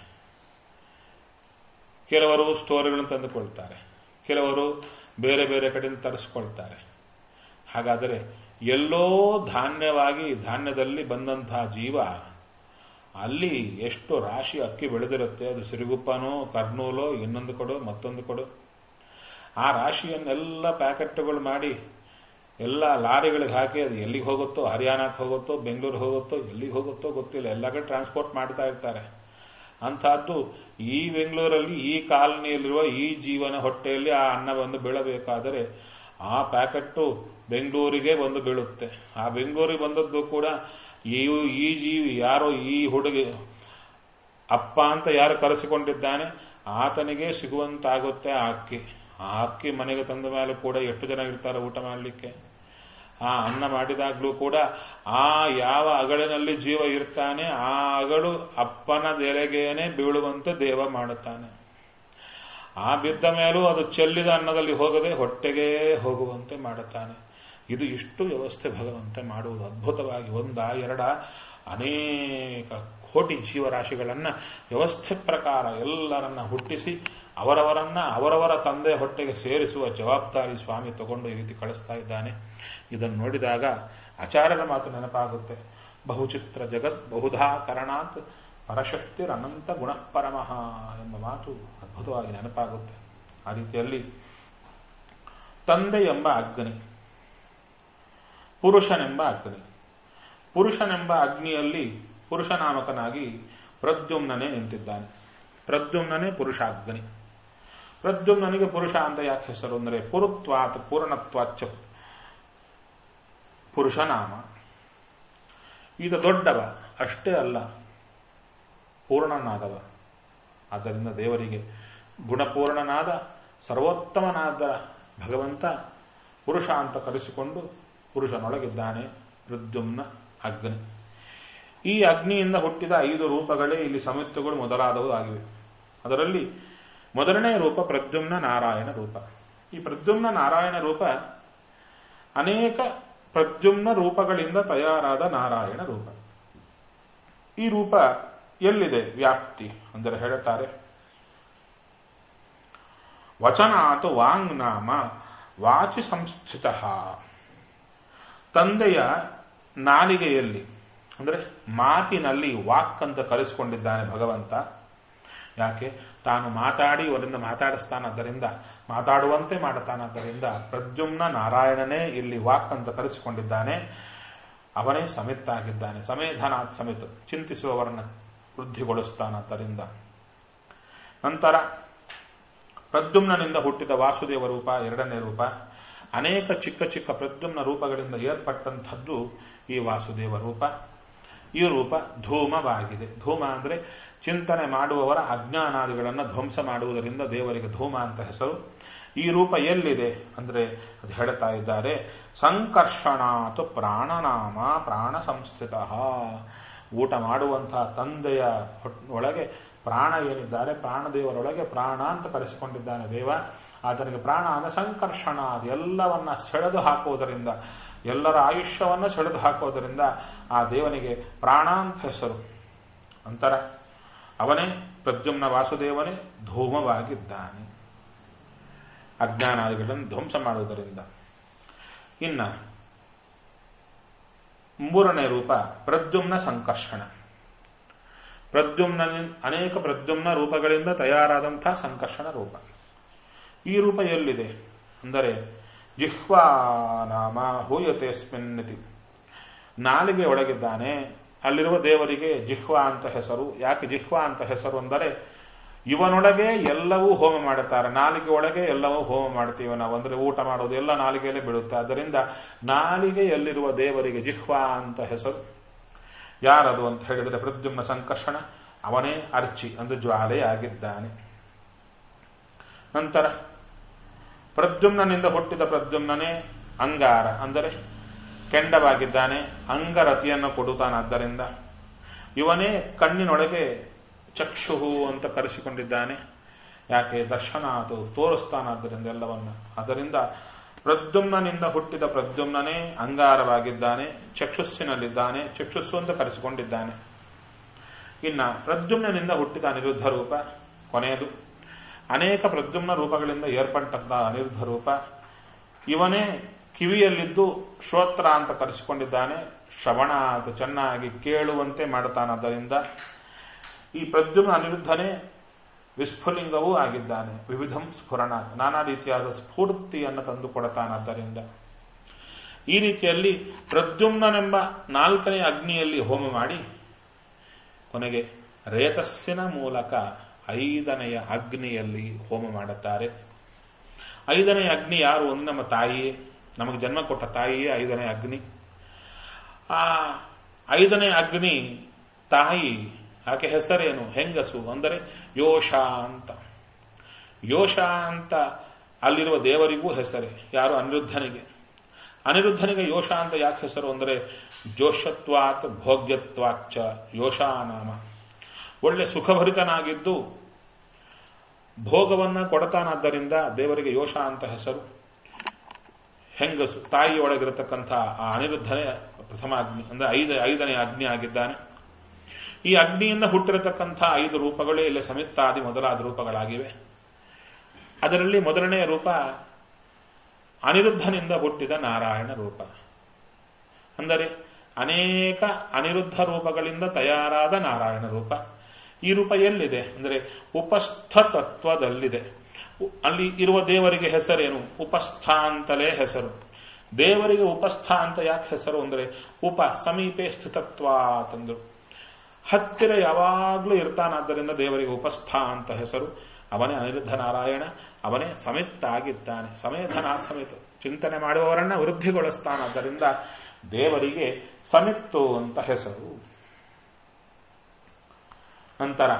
[SPEAKER 1] ಕೆಲವರು ಸ್ಟೋರ್ಗಳನ್ನು ತಂದುಕೊಳ್ತಾರೆ ಕೆಲವರು ಬೇರೆ ಬೇರೆ ಕಡೆಯಿಂದ ತರಿಸ್ಕೊಳ್ತಾರೆ ಹಾಗಾದರೆ ಎಲ್ಲೋ ಧಾನ್ಯವಾಗಿ ಧಾನ್ಯದಲ್ಲಿ ಬಂದಂತಹ ಜೀವ ಅಲ್ಲಿ ಎಷ್ಟು ರಾಶಿ ಅಕ್ಕಿ ಬೆಳೆದಿರುತ್ತೆ ಅದು ಸಿರುಗುಪ್ಪನೋ ಕರ್ನೂಲೋ ಇನ್ನೊಂದು ಕೊಡು ಮತ್ತೊಂದು ಕೊಡು ಆ ರಾಶಿಯನ್ನೆಲ್ಲ ಪ್ಯಾಕೆಟ್ಗಳು ಮಾಡಿ ಎಲ್ಲ ಲಾರಿಗಳಿಗೆ ಹಾಕಿ ಅದು ಎಲ್ಲಿಗೆ ಹೋಗುತ್ತೋ ಹರಿಯಾಣಕ್ಕೆ ಹೋಗುತ್ತೋ ಬೆಂಗಳೂರು ಹೋಗುತ್ತೋ ಎಲ್ಲಿಗೆ ಹೋಗುತ್ತೋ ಗೊತ್ತಿಲ್ಲ ಎಲ್ಲ ಕಡೆ ಟ್ರಾನ್ಸ್ಪೋರ್ಟ್ ಮಾಡ್ತಾ ಇರ್ತಾರೆ ಅಂಥದ್ದು ಈ ಬೆಂಗಳೂರಲ್ಲಿ ಈ ಕಾಲನಿಯಲ್ಲಿರುವ ಈ ಜೀವನ ಹೊಟ್ಟೆಯಲ್ಲಿ ಆ ಅನ್ನ ಬಂದು ಬೀಳಬೇಕಾದರೆ ಆ ಪ್ಯಾಕೆಟ್ಟು ಬೆಂಗಳೂರಿಗೆ ಬಂದು ಬೀಳುತ್ತೆ ಆ ಬೆಂಗಳೂರಿಗೆ ಬಂದದ್ದು ಕೂಡ ಈ ಈ ಜೀವಿ ಯಾರೋ ಈ ಹುಡುಗಿ ಅಪ್ಪ ಅಂತ ಯಾರು ಕರೆಸಿಕೊಂಡಿದ್ದಾನೆ ಆತನಿಗೆ ಸಿಗುವಂತಾಗುತ್ತೆ ಆ ಅಕ್ಕಿ ಆ ಅಕ್ಕಿ ಮನೆಗೆ ತಂದ ಮೇಲೆ ಕೂಡ ಎಷ್ಟು ಜನ ಇರ್ತಾರೆ ಊಟ ಮಾಡಲಿಕ್ಕೆ ಆ ಅನ್ನ ಮಾಡಿದಾಗ್ಲೂ ಕೂಡ ಆ ಯಾವ ಅಗಳಿನಲ್ಲಿ ಜೀವ ಇರ್ತಾನೆ ಆ ಅಗಳು ಅಪ್ಪನ ದೆಲೆಗೇನೆ ಬೀಳುವಂತೆ ದೇವ ಮಾಡುತ್ತಾನೆ ಆ ಬಿದ್ದ ಮೇಲೂ ಅದು ಚೆಲ್ಲಿದ ಅನ್ನದಲ್ಲಿ ಹೋಗದೆ ಹೊಟ್ಟೆಗೆ ಹೋಗುವಂತೆ ಮಾಡುತ್ತಾನೆ ಇದು ಇಷ್ಟು ವ್ಯವಸ್ಥೆ ಭಗವಂತ ಮಾಡುವುದು ಅದ್ಭುತವಾಗಿ ಒಂದ ಎರಡ ಅನೇಕ ಕೋಟಿ ಜೀವರಾಶಿಗಳನ್ನ ವ್ಯವಸ್ಥೆ ಪ್ರಕಾರ ಎಲ್ಲರನ್ನ ಹುಟ್ಟಿಸಿ ಅವರವರನ್ನ ಅವರವರ ತಂದೆ ಹೊಟ್ಟೆಗೆ ಸೇರಿಸುವ ಜವಾಬ್ದಾರಿ ಸ್ವಾಮಿ ತಗೊಂಡು ಈ ರೀತಿ ಕಳಿಸ್ತಾ ಇದ್ದಾನೆ ಇದನ್ನು ನೋಡಿದಾಗ ಆಚಾರ್ಯರ ಮಾತು ನೆನಪಾಗುತ್ತೆ ಬಹುಚಿತ್ರ ಜಗತ್ ಬಹುಧಾ ಕರಣಾತ್ ಪರಶಕ್ತಿರನಂತ ಗುಣಪರಮಃ ಎಂಬ ಮಾತು ಅದ್ಭುತವಾಗಿ ನೆನಪಾಗುತ್ತೆ ಆ ರೀತಿಯಲ್ಲಿ ತಂದೆ ಎಂಬ ಅಗ್ನಿ ಪುರುಷನೆಂಬ ಅಗ್ನಿ ಪುರುಷನೆಂಬ ಅಗ್ನಿಯಲ್ಲಿ ಪುರುಷನಾಮಕನಾಗಿ ಪ್ರದ್ಯುಮ್ನನೇ ನಿಂತಿದ್ದಾನೆ ಪ್ರದ್ಯುಮ್ನನೇ ಪುರುಷಾಗ್ನಿ ಪ್ರದ್ಯುಮ್ನನಿಗೆ ಪುರುಷ ಅಂತ ಯಾಕೆ ಹೆಸರು ಅಂದರೆ ಪುರುತ್ವಾತ್ ಪೂರ್ಣತ್ವಾಚ ಪುರುಷನಾಮ ಈಗ ದೊಡ್ಡವ ಅಷ್ಟೇ ಅಲ್ಲ ಪೂರ್ಣನಾದವ ಆದ್ದರಿಂದ ದೇವರಿಗೆ ಗುಣಪೂರ್ಣನಾದ ಸರ್ವೋತ್ತಮನಾದ ಭಗವಂತ ಪುರುಷ ಅಂತ ಕರೆಸಿಕೊಂಡು ಪುರುಷನೊಳಗಿದ್ದಾನೆ ಪ್ರದ್ಯುಮ್ನ ಅಗ್ನಿ ಈ ಅಗ್ನಿಯಿಂದ ಹುಟ್ಟಿದ ಐದು ರೂಪಗಳೇ ಇಲ್ಲಿ ಸಮಿತ್ತುಗಳು ಮೊದಲಾದವು ಆಗಿವೆ ಅದರಲ್ಲಿ ಮೊದಲನೇ ರೂಪ ಪ್ರದ್ಯುಮ್ನ ನಾರಾಯಣ ರೂಪ ಈ ಪ್ರದ್ಯುಮ್ನ ನಾರಾಯಣ ರೂಪ ಅನೇಕ ಪ್ರದ್ಯುಮ್ನ ರೂಪಗಳಿಂದ ತಯಾರಾದ ನಾರಾಯಣ ರೂಪ ಈ ರೂಪ ಎಲ್ಲಿದೆ ವ್ಯಾಪ್ತಿ ಅಂದರೆ ಹೇಳುತ್ತಾರೆ ವಚನಾತು ವಾಂಗ್ ನಾಮ ವಾಚಿ ಸಂಸ್ಥಿತ ತಂದೆಯ ನಾಲಿಗೆಯಲ್ಲಿ ಅಂದರೆ ಮಾತಿನಲ್ಲಿ ವಾಕ್ ಅಂತ ಕರೆಸಿಕೊಂಡಿದ್ದಾನೆ ಭಗವಂತ ಯಾಕೆ ತಾನು ಮಾತಾಡಿ ಅವರಿಂದ ಮಾತಾಡಿಸ್ತಾನಾದ್ದರಿಂದ ಮಾತಾಡುವಂತೆ ಮಾಡುತ್ತಾನಾದ್ದರಿಂದ ಪ್ರದ್ಯುಮ್ನ ನಾರಾಯಣನೇ ಇಲ್ಲಿ ವಾಕ್ ಅಂತ ಕರೆಸಿಕೊಂಡಿದ್ದಾನೆ ಅವನೇ ಸಮಿತ್ತಾಗಿದ್ದಾನೆ ಸಮೇಧನಾಥ್ ಸಮಿತ್ ಚಿಂತಿಸುವವರನ್ನು ವೃದ್ಧಿಗೊಳಿಸ್ತಾನಾದ್ದರಿಂದ ನಂತರ ಪ್ರದ್ಯುಮ್ನಿಂದ ಹುಟ್ಟಿದ ವಾಸುದೇವ ರೂಪ ಎರಡನೇ ರೂಪ ಅನೇಕ ಚಿಕ್ಕ ಚಿಕ್ಕ ಪ್ರದ್ಯುಮ್ನ ರೂಪಗಳಿಂದ ಏರ್ಪಟ್ಟಂಥದ್ದು ಈ ವಾಸುದೇವ ರೂಪ ಈ ರೂಪ ಧೂಮವಾಗಿದೆ ಧೂಮ ಅಂದರೆ ಚಿಂತನೆ ಮಾಡುವವರ ಅಜ್ಞಾನಾದಿಗಳನ್ನು ಧ್ವಂಸ ಮಾಡುವುದರಿಂದ ದೇವರಿಗೆ ಧೂಮ ಅಂತ ಹೆಸರು ಈ ರೂಪ ಎಲ್ಲಿದೆ ಅಂದರೆ ಅದು ಹೇಳ್ತಾ ಇದ್ದಾರೆ ಸಂಕರ್ಷಣಾತು ಪ್ರಾಣನಾಮ ಪ್ರಾಣ ಸಂಸ್ಥಿತ ಊಟ ಮಾಡುವಂತಹ ತಂದೆಯ ಹೊಟ್- ಒಳಗೆ ಪ್ರಾಣ ಏನಿದ್ದಾರೆ ಪ್ರಾಣದೇವರೊಳಗೆ ಪ್ರಾಣ ಅಂತ ಕರೆಸಿಕೊಂಡಿದ್ದಾನೆ ದೇವ ಆತನಿಗೆ ಪ್ರಾಣ ಅಂದ್ರೆ ಸಂಕರ್ಷಣ ಅದು ಎಲ್ಲವನ್ನ ಸೆಳೆದು ಹಾಕುವುದರಿಂದ ಎಲ್ಲರ ಆಯುಷ್ಯವನ್ನ ಸೆಳೆದು ಹಾಕುವುದರಿಂದ ಆ ದೇವನಿಗೆ ಪ್ರಾಣ ಅಂತ ಹೆಸರು ಅಂತರ ಅವನೇ ಪ್ರದ್ಯುಮ್ನ ವಾಸುದೇವನೇ ಧೂಮವಾಗಿದ್ದಾನೆ ಅಜ್ಞಾನಾದಿಗಳನ್ನು ಧ್ವಂಸ ಮಾಡುವುದರಿಂದ ಇನ್ನ ಮೂರನೇ ರೂಪ ಪ್ರದ್ಯುಮ್ನ ಸಂಕರ್ಷಣ ಪ್ರದ್ಯುಮ್ನ ಅನೇಕ ಪ್ರದ್ಯುಮ್ನ ರೂಪಗಳಿಂದ ತಯಾರಾದಂತಹ ಸಂಕರ್ಷಣ ರೂಪ ಈ ರೂಪ ಎಲ್ಲಿದೆ ಅಂದರೆ ಜಿಹ್ವಾ ನಾಮ ಹೂಯತೆಸ್ಮಿನ್ನಿತಿ ನಾಲಿಗೆ ಒಳಗಿದ್ದಾನೆ ಅಲ್ಲಿರುವ ದೇವರಿಗೆ ಜಿಹ್ವಾ ಅಂತ ಹೆಸರು ಯಾಕೆ ಜಿಹ್ವಾ ಅಂತ ಹೆಸರು ಅಂದರೆ ಇವನೊಳಗೆ ಎಲ್ಲವೂ ಹೋಮ ಮಾಡುತ್ತಾರೆ ನಾಲಿಗೆ ಒಳಗೆ ಎಲ್ಲವೂ ಹೋಮ ಮಾಡ್ತೀವಿ ನಾವು ಅಂದ್ರೆ ಊಟ ಮಾಡೋದು ಎಲ್ಲ ನಾಲಿಗೆಯಲ್ಲೇ ಬೀಳುತ್ತೆ ಆದ್ದರಿಂದ ನಾಲಿಗೆಯಲ್ಲಿರುವ ದೇವರಿಗೆ ಜಿಹ್ವಾ ಅಂತ ಹೆಸರು ಯಾರದು ಅಂತ ಹೇಳಿದರೆ ಪ್ರದ್ಯುಮ್ನ ಸಂಕರ್ಷಣ ಅವನೇ ಅರ್ಚಿ ಅಂದ್ರೆ ಜ್ವಾಲೆಯಾಗಿದ್ದಾನೆ ನಂತರ ಪ್ರದ್ಯುಮ್ನನಿಂದ ಹುಟ್ಟಿದ ಪ್ರದ್ಯುಮ್ನನೇ ಅಂಗಾರ ಅಂದರೆ ಕೆಂಡವಾಗಿದ್ದಾನೆ ಅಂಗರತಿಯನ್ನು ಕೊಡುತ್ತಾನಾದ್ದರಿಂದ ಇವನೇ ಕಣ್ಣಿನೊಳಗೆ ಚಕ್ಷುಹು ಅಂತ ಕರೆಸಿಕೊಂಡಿದ್ದಾನೆ ಯಾಕೆ ದರ್ಶನ ಅದು ತೋರಿಸ್ತಾನಾದ್ದರಿಂದ ಎಲ್ಲವನ್ನ ಅದರಿಂದ ಪ್ರದ್ಯುಮ್ನನಿಂದ ಹುಟ್ಟಿದ ಪ್ರದ್ಯುಮ್ನನೇ ಅಂಗಾರವಾಗಿದ್ದಾನೆ ಚಕ್ಷುಸ್ಸಿನಲ್ಲಿದ್ದಾನೆ ಚಕ್ಷುಸ್ಸು ಅಂತ ಕರೆಸಿಕೊಂಡಿದ್ದಾನೆ ಇನ್ನ ಪ್ರದ್ಯುಮ್ನನಿಂದ ಹುಟ್ಟಿದ ಅನಿರುದ್ಧ ರೂಪ ಕೊನೆಯದು ಅನೇಕ ಪ್ರದ್ಯುಮ್ನ ರೂಪಗಳಿಂದ ಏರ್ಪಟ್ಟಂತಹ ಅನಿರುದ್ಧ ರೂಪ ಇವನೇ ಕಿವಿಯಲ್ಲಿದ್ದು ಶ್ರೋತ್ರ ಅಂತ ಕರೆಸಿಕೊಂಡಿದ್ದಾನೆ ಶ್ರವಣ ಅಂತ ಚೆನ್ನಾಗಿ ಕೇಳುವಂತೆ ಮಾಡುತ್ತಾನಾದ್ದರಿಂದ ಈ ಪ್ರದ್ಯುಮ್ನ ಅನಿರುದ್ಧನೇ ವಿಸ್ಫುಲಿಂಗವೂ ಆಗಿದ್ದಾನೆ ವಿವಿಧಂ ಸ್ಫುರಣಾತ್ ನಾನಾ ರೀತಿಯಾದ ಸ್ಫೂರ್ತಿಯನ್ನು ತಂದುಕೊಡತಾನಾದ್ದರಿಂದ ಈ ರೀತಿಯಲ್ಲಿ ಪ್ರದ್ಯುಮ್ನನೆಂಬ ನಾಲ್ಕನೇ ಅಗ್ನಿಯಲ್ಲಿ ಹೋಮ ಮಾಡಿ ಕೊನೆಗೆ ರೇತಸ್ಸಿನ ಮೂಲಕ ಐದನೆಯ ಅಗ್ನಿಯಲ್ಲಿ ಹೋಮ ಮಾಡುತ್ತಾರೆ ಐದನೆಯ ಅಗ್ನಿ ಯಾರು ಒಂದು ನಮ್ಮ ತಾಯಿಯೇ ನಮಗೆ ಜನ್ಮ ಕೊಟ್ಟ ತಾಯಿಯೇ ಐದನೇ ಅಗ್ನಿ ಆ ಐದನೇ ಅಗ್ನಿ ತಾಯಿ ಆಕೆ ಹೆಸರೇನು ಹೆಂಗಸು ಅಂದರೆ ಯೋಷ ಅಂತ ಯೋಷ ಅಂತ ಅಲ್ಲಿರುವ ದೇವರಿಗೂ ಹೆಸರೇ ಯಾರು ಅನಿರುದ್ಧನಿಗೆ ಅನಿರುದ್ಧನಿಗೆ ಯೋಷ ಅಂತ ಯಾಕೆ ಹೆಸರು ಅಂದರೆ ಜೋಷತ್ವಾತ್ ಭೋಗ್ಯತ್ವಾಚ್ಚ ಯೋಷಾನಾಮ ಒಳ್ಳೆ ಸುಖಭರಿತನಾಗಿದ್ದು ಭೋಗವನ್ನ ಕೊಡತಾನಾದ್ದರಿಂದ ದೇವರಿಗೆ ಯೋಷ ಅಂತ ಹೆಸರು ಹೆಂಗಸು ತಾಯಿಯೊಳಗಿರತಕ್ಕಂಥ ಆ ಅನಿರುದ್ಧನೇ ಪ್ರಥಮ ಅಗ್ನಿ ಅಂದ್ರೆ ಐದ ಐದನೇ ಅಗ್ನಿ ಆಗಿದ್ದಾನೆ ಈ ಅಗ್ನಿಯಿಂದ ಹುಟ್ಟಿರತಕ್ಕಂಥ ಐದು ರೂಪಗಳೇ ಇಲ್ಲಿ ಸಮಿತ್ತಾದಿ ಮೊದಲಾದ ರೂಪಗಳಾಗಿವೆ ಅದರಲ್ಲಿ ಮೊದಲನೆಯ ರೂಪ ಅನಿರುದ್ಧನಿಂದ ಹುಟ್ಟಿದ ನಾರಾಯಣ ರೂಪ ಅಂದರೆ ಅನೇಕ ಅನಿರುದ್ಧ ರೂಪಗಳಿಂದ ತಯಾರಾದ ನಾರಾಯಣ ರೂಪ ಈ ರೂಪ ಎಲ್ಲಿದೆ ಅಂದರೆ ಉಪಸ್ಥ ತತ್ವದಲ್ಲಿದೆ ಅಲ್ಲಿ ಇರುವ ದೇವರಿಗೆ ಹೆಸರೇನು ಉಪಸ್ಥ ಅಂತಲೇ ಹೆಸರು ದೇವರಿಗೆ ಉಪಸ್ಥ ಅಂತ ಯಾಕೆ ಹೆಸರು ಅಂದರೆ ಉಪ ಸಮೀಪೆ ಸ್ಥಿತತ್ವ ತಂದರು ಹತ್ತಿರ ಯಾವಾಗಲೂ ಇರ್ತಾನಾದ್ದರಿಂದ ದೇವರಿಗೆ ಉಪಸ್ಥ ಅಂತ ಹೆಸರು ಅವನೇ ಅನಿರುದ್ಧ ನಾರಾಯಣ ಅವನೇ ಸಮಿತ್ತಾಗಿದ್ದಾನೆ ಸಮೇತನ ಸಮೇತ ಚಿಂತನೆ ಮಾಡುವವರನ್ನ ವೃದ್ಧಿಗೊಳಿಸ್ತಾನಾದ್ದರಿಂದ ದೇವರಿಗೆ ಸಮಿತ್ತು ಅಂತ ಹೆಸರು ನಂತರ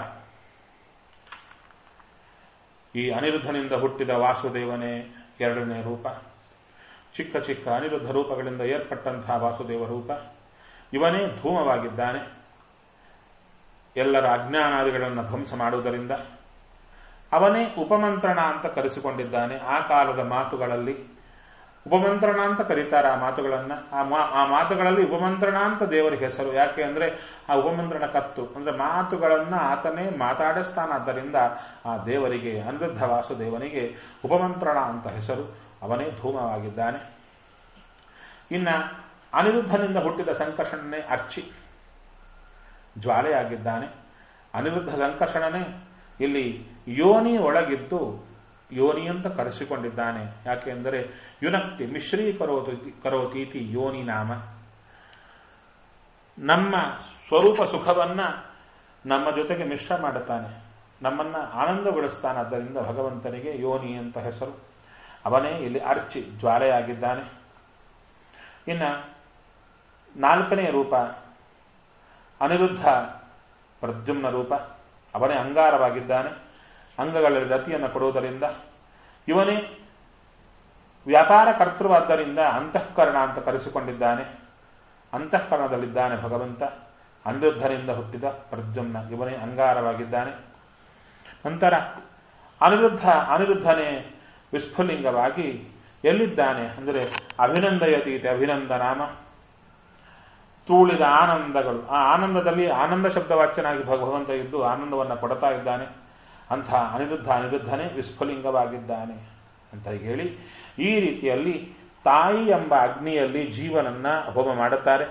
[SPEAKER 1] ಈ ಅನಿರುದ್ಧನಿಂದ ಹುಟ್ಟಿದ ವಾಸುದೇವನೇ ಎರಡನೇ ರೂಪ ಚಿಕ್ಕ ಚಿಕ್ಕ ಅನಿರುದ್ಧ ರೂಪಗಳಿಂದ ಏರ್ಪಟ್ಟಂತಹ ವಾಸುದೇವ ರೂಪ ಇವನೇ ಧೂಮವಾಗಿದ್ದಾನೆ ಎಲ್ಲರ ಅಜ್ಞಾನಾದಿಗಳನ್ನು ಧ್ವಂಸ ಮಾಡುವುದರಿಂದ ಅವನೇ ಉಪಮಂತ್ರಣ ಅಂತ ಕರೆಸಿಕೊಂಡಿದ್ದಾನೆ ಆ ಕಾಲದ ಮಾತುಗಳಲ್ಲಿ ಉಪಮಂತ್ರಣ ಅಂತ ಕರೀತಾರೆ ಆ ಮಾತುಗಳನ್ನ ಆ ಮಾ ಆ ಮಾತುಗಳಲ್ಲಿ ಉಪಮಂತ್ರಣ ಅಂತ ದೇವರಿಗೆ ಹೆಸರು ಯಾಕೆ ಅಂದ್ರೆ ಆ ಉಪಮಂತ್ರಣ ಕತ್ತು ಅಂದ್ರೆ ಮಾತುಗಳನ್ನ ಆತನೇ ಮಾತಾಡಿಸ್ತಾನಾದ್ದರಿಂದ ಆ ದೇವರಿಗೆ ಅನಿರುದ್ಧ ವಾಸುದೇವನಿಗೆ ಉಪಮಂತ್ರಣ ಅಂತ ಹೆಸರು ಅವನೇ ಧೂಮವಾಗಿದ್ದಾನೆ ಇನ್ನ ಅನಿರುದ್ಧನಿಂದ ಹುಟ್ಟಿದ ಸಂಕರ್ಷಣನೇ ಅರ್ಚಿ ಜ್ವಾಲೆಯಾಗಿದ್ದಾನೆ ಅನಿರುದ್ಧ ಸಂಕರ್ಷಣನೇ ಇಲ್ಲಿ ಯೋನಿ ಒಳಗಿದ್ದು ಯೋನಿ ಅಂತ ಕರೆಸಿಕೊಂಡಿದ್ದಾನೆ ಯಾಕೆಂದರೆ ಯುನಕ್ತಿ ಮಿಶ್ರೀ ಕರೋತಿ ಕರೋತೀತಿ ಯೋನಿ ನಾಮ ನಮ್ಮ ಸ್ವರೂಪ ಸುಖವನ್ನ ನಮ್ಮ ಜೊತೆಗೆ ಮಿಶ್ರ ಮಾಡುತ್ತಾನೆ ನಮ್ಮನ್ನ ಆನಂದಗೊಳಿಸ್ತಾನೆ ಆದ್ದರಿಂದ ಭಗವಂತನಿಗೆ ಯೋನಿ ಅಂತ ಹೆಸರು ಅವನೇ ಇಲ್ಲಿ ಅರ್ಚಿ ಜ್ವಾಲೆಯಾಗಿದ್ದಾನೆ ಇನ್ನ ನಾಲ್ಕನೇ ರೂಪ ಅನಿರುದ್ಧ ಪ್ರದ್ಯುಮ್ನ ರೂಪ ಅವನೇ ಅಂಗಾರವಾಗಿದ್ದಾನೆ ಅಂಗಗಳಲ್ಲಿ ರತಿಯನ್ನು ಕೊಡುವುದರಿಂದ ಇವನೇ ವ್ಯಾಪಾರ ಕರ್ತೃವಾದ್ದರಿಂದ ಅಂತಃಕರಣ ಅಂತ ಕರೆಸಿಕೊಂಡಿದ್ದಾನೆ ಅಂತಃಕರಣದಲ್ಲಿದ್ದಾನೆ ಭಗವಂತ ಅನಿರುದ್ಧನಿಂದ ಹುಟ್ಟಿದ ಪ್ರದ್ಯುಮ್ನ ಇವನೇ ಅಂಗಾರವಾಗಿದ್ದಾನೆ ನಂತರ ಅನಿರುದ್ಧ ಅನಿರುದ್ಧನೇ ವಿಸ್ಫುಲಿಂಗವಾಗಿ ಎಲ್ಲಿದ್ದಾನೆ ಅಂದರೆ ಅಭಿನಂದಯತೀತೆ ಅಭಿನಂದ ನಾಮ ತೂಳಿದ ಆನಂದಗಳು ಆ ಆನಂದದಲ್ಲಿ ಆನಂದ ಶಬ್ದವಾಚ್ಯನಾಗಿ ಭಗವಂತ ಇದ್ದು ಆನಂದವನ್ನು ಕೊಡ್ತಾ ಇದ್ದಾನೆ ಅಂಥ ಅನಿರುದ್ಧ ಅನಿರುದ್ಧನೇ ವಿಸ್ಫುಲಿಂಗವಾಗಿದ್ದಾನೆ ಅಂತ ಹೇಳಿ ಈ ರೀತಿಯಲ್ಲಿ ತಾಯಿ ಎಂಬ ಅಗ್ನಿಯಲ್ಲಿ ಜೀವನನ್ನ ಹೋಮ ಮಾಡುತ್ತಾರೆ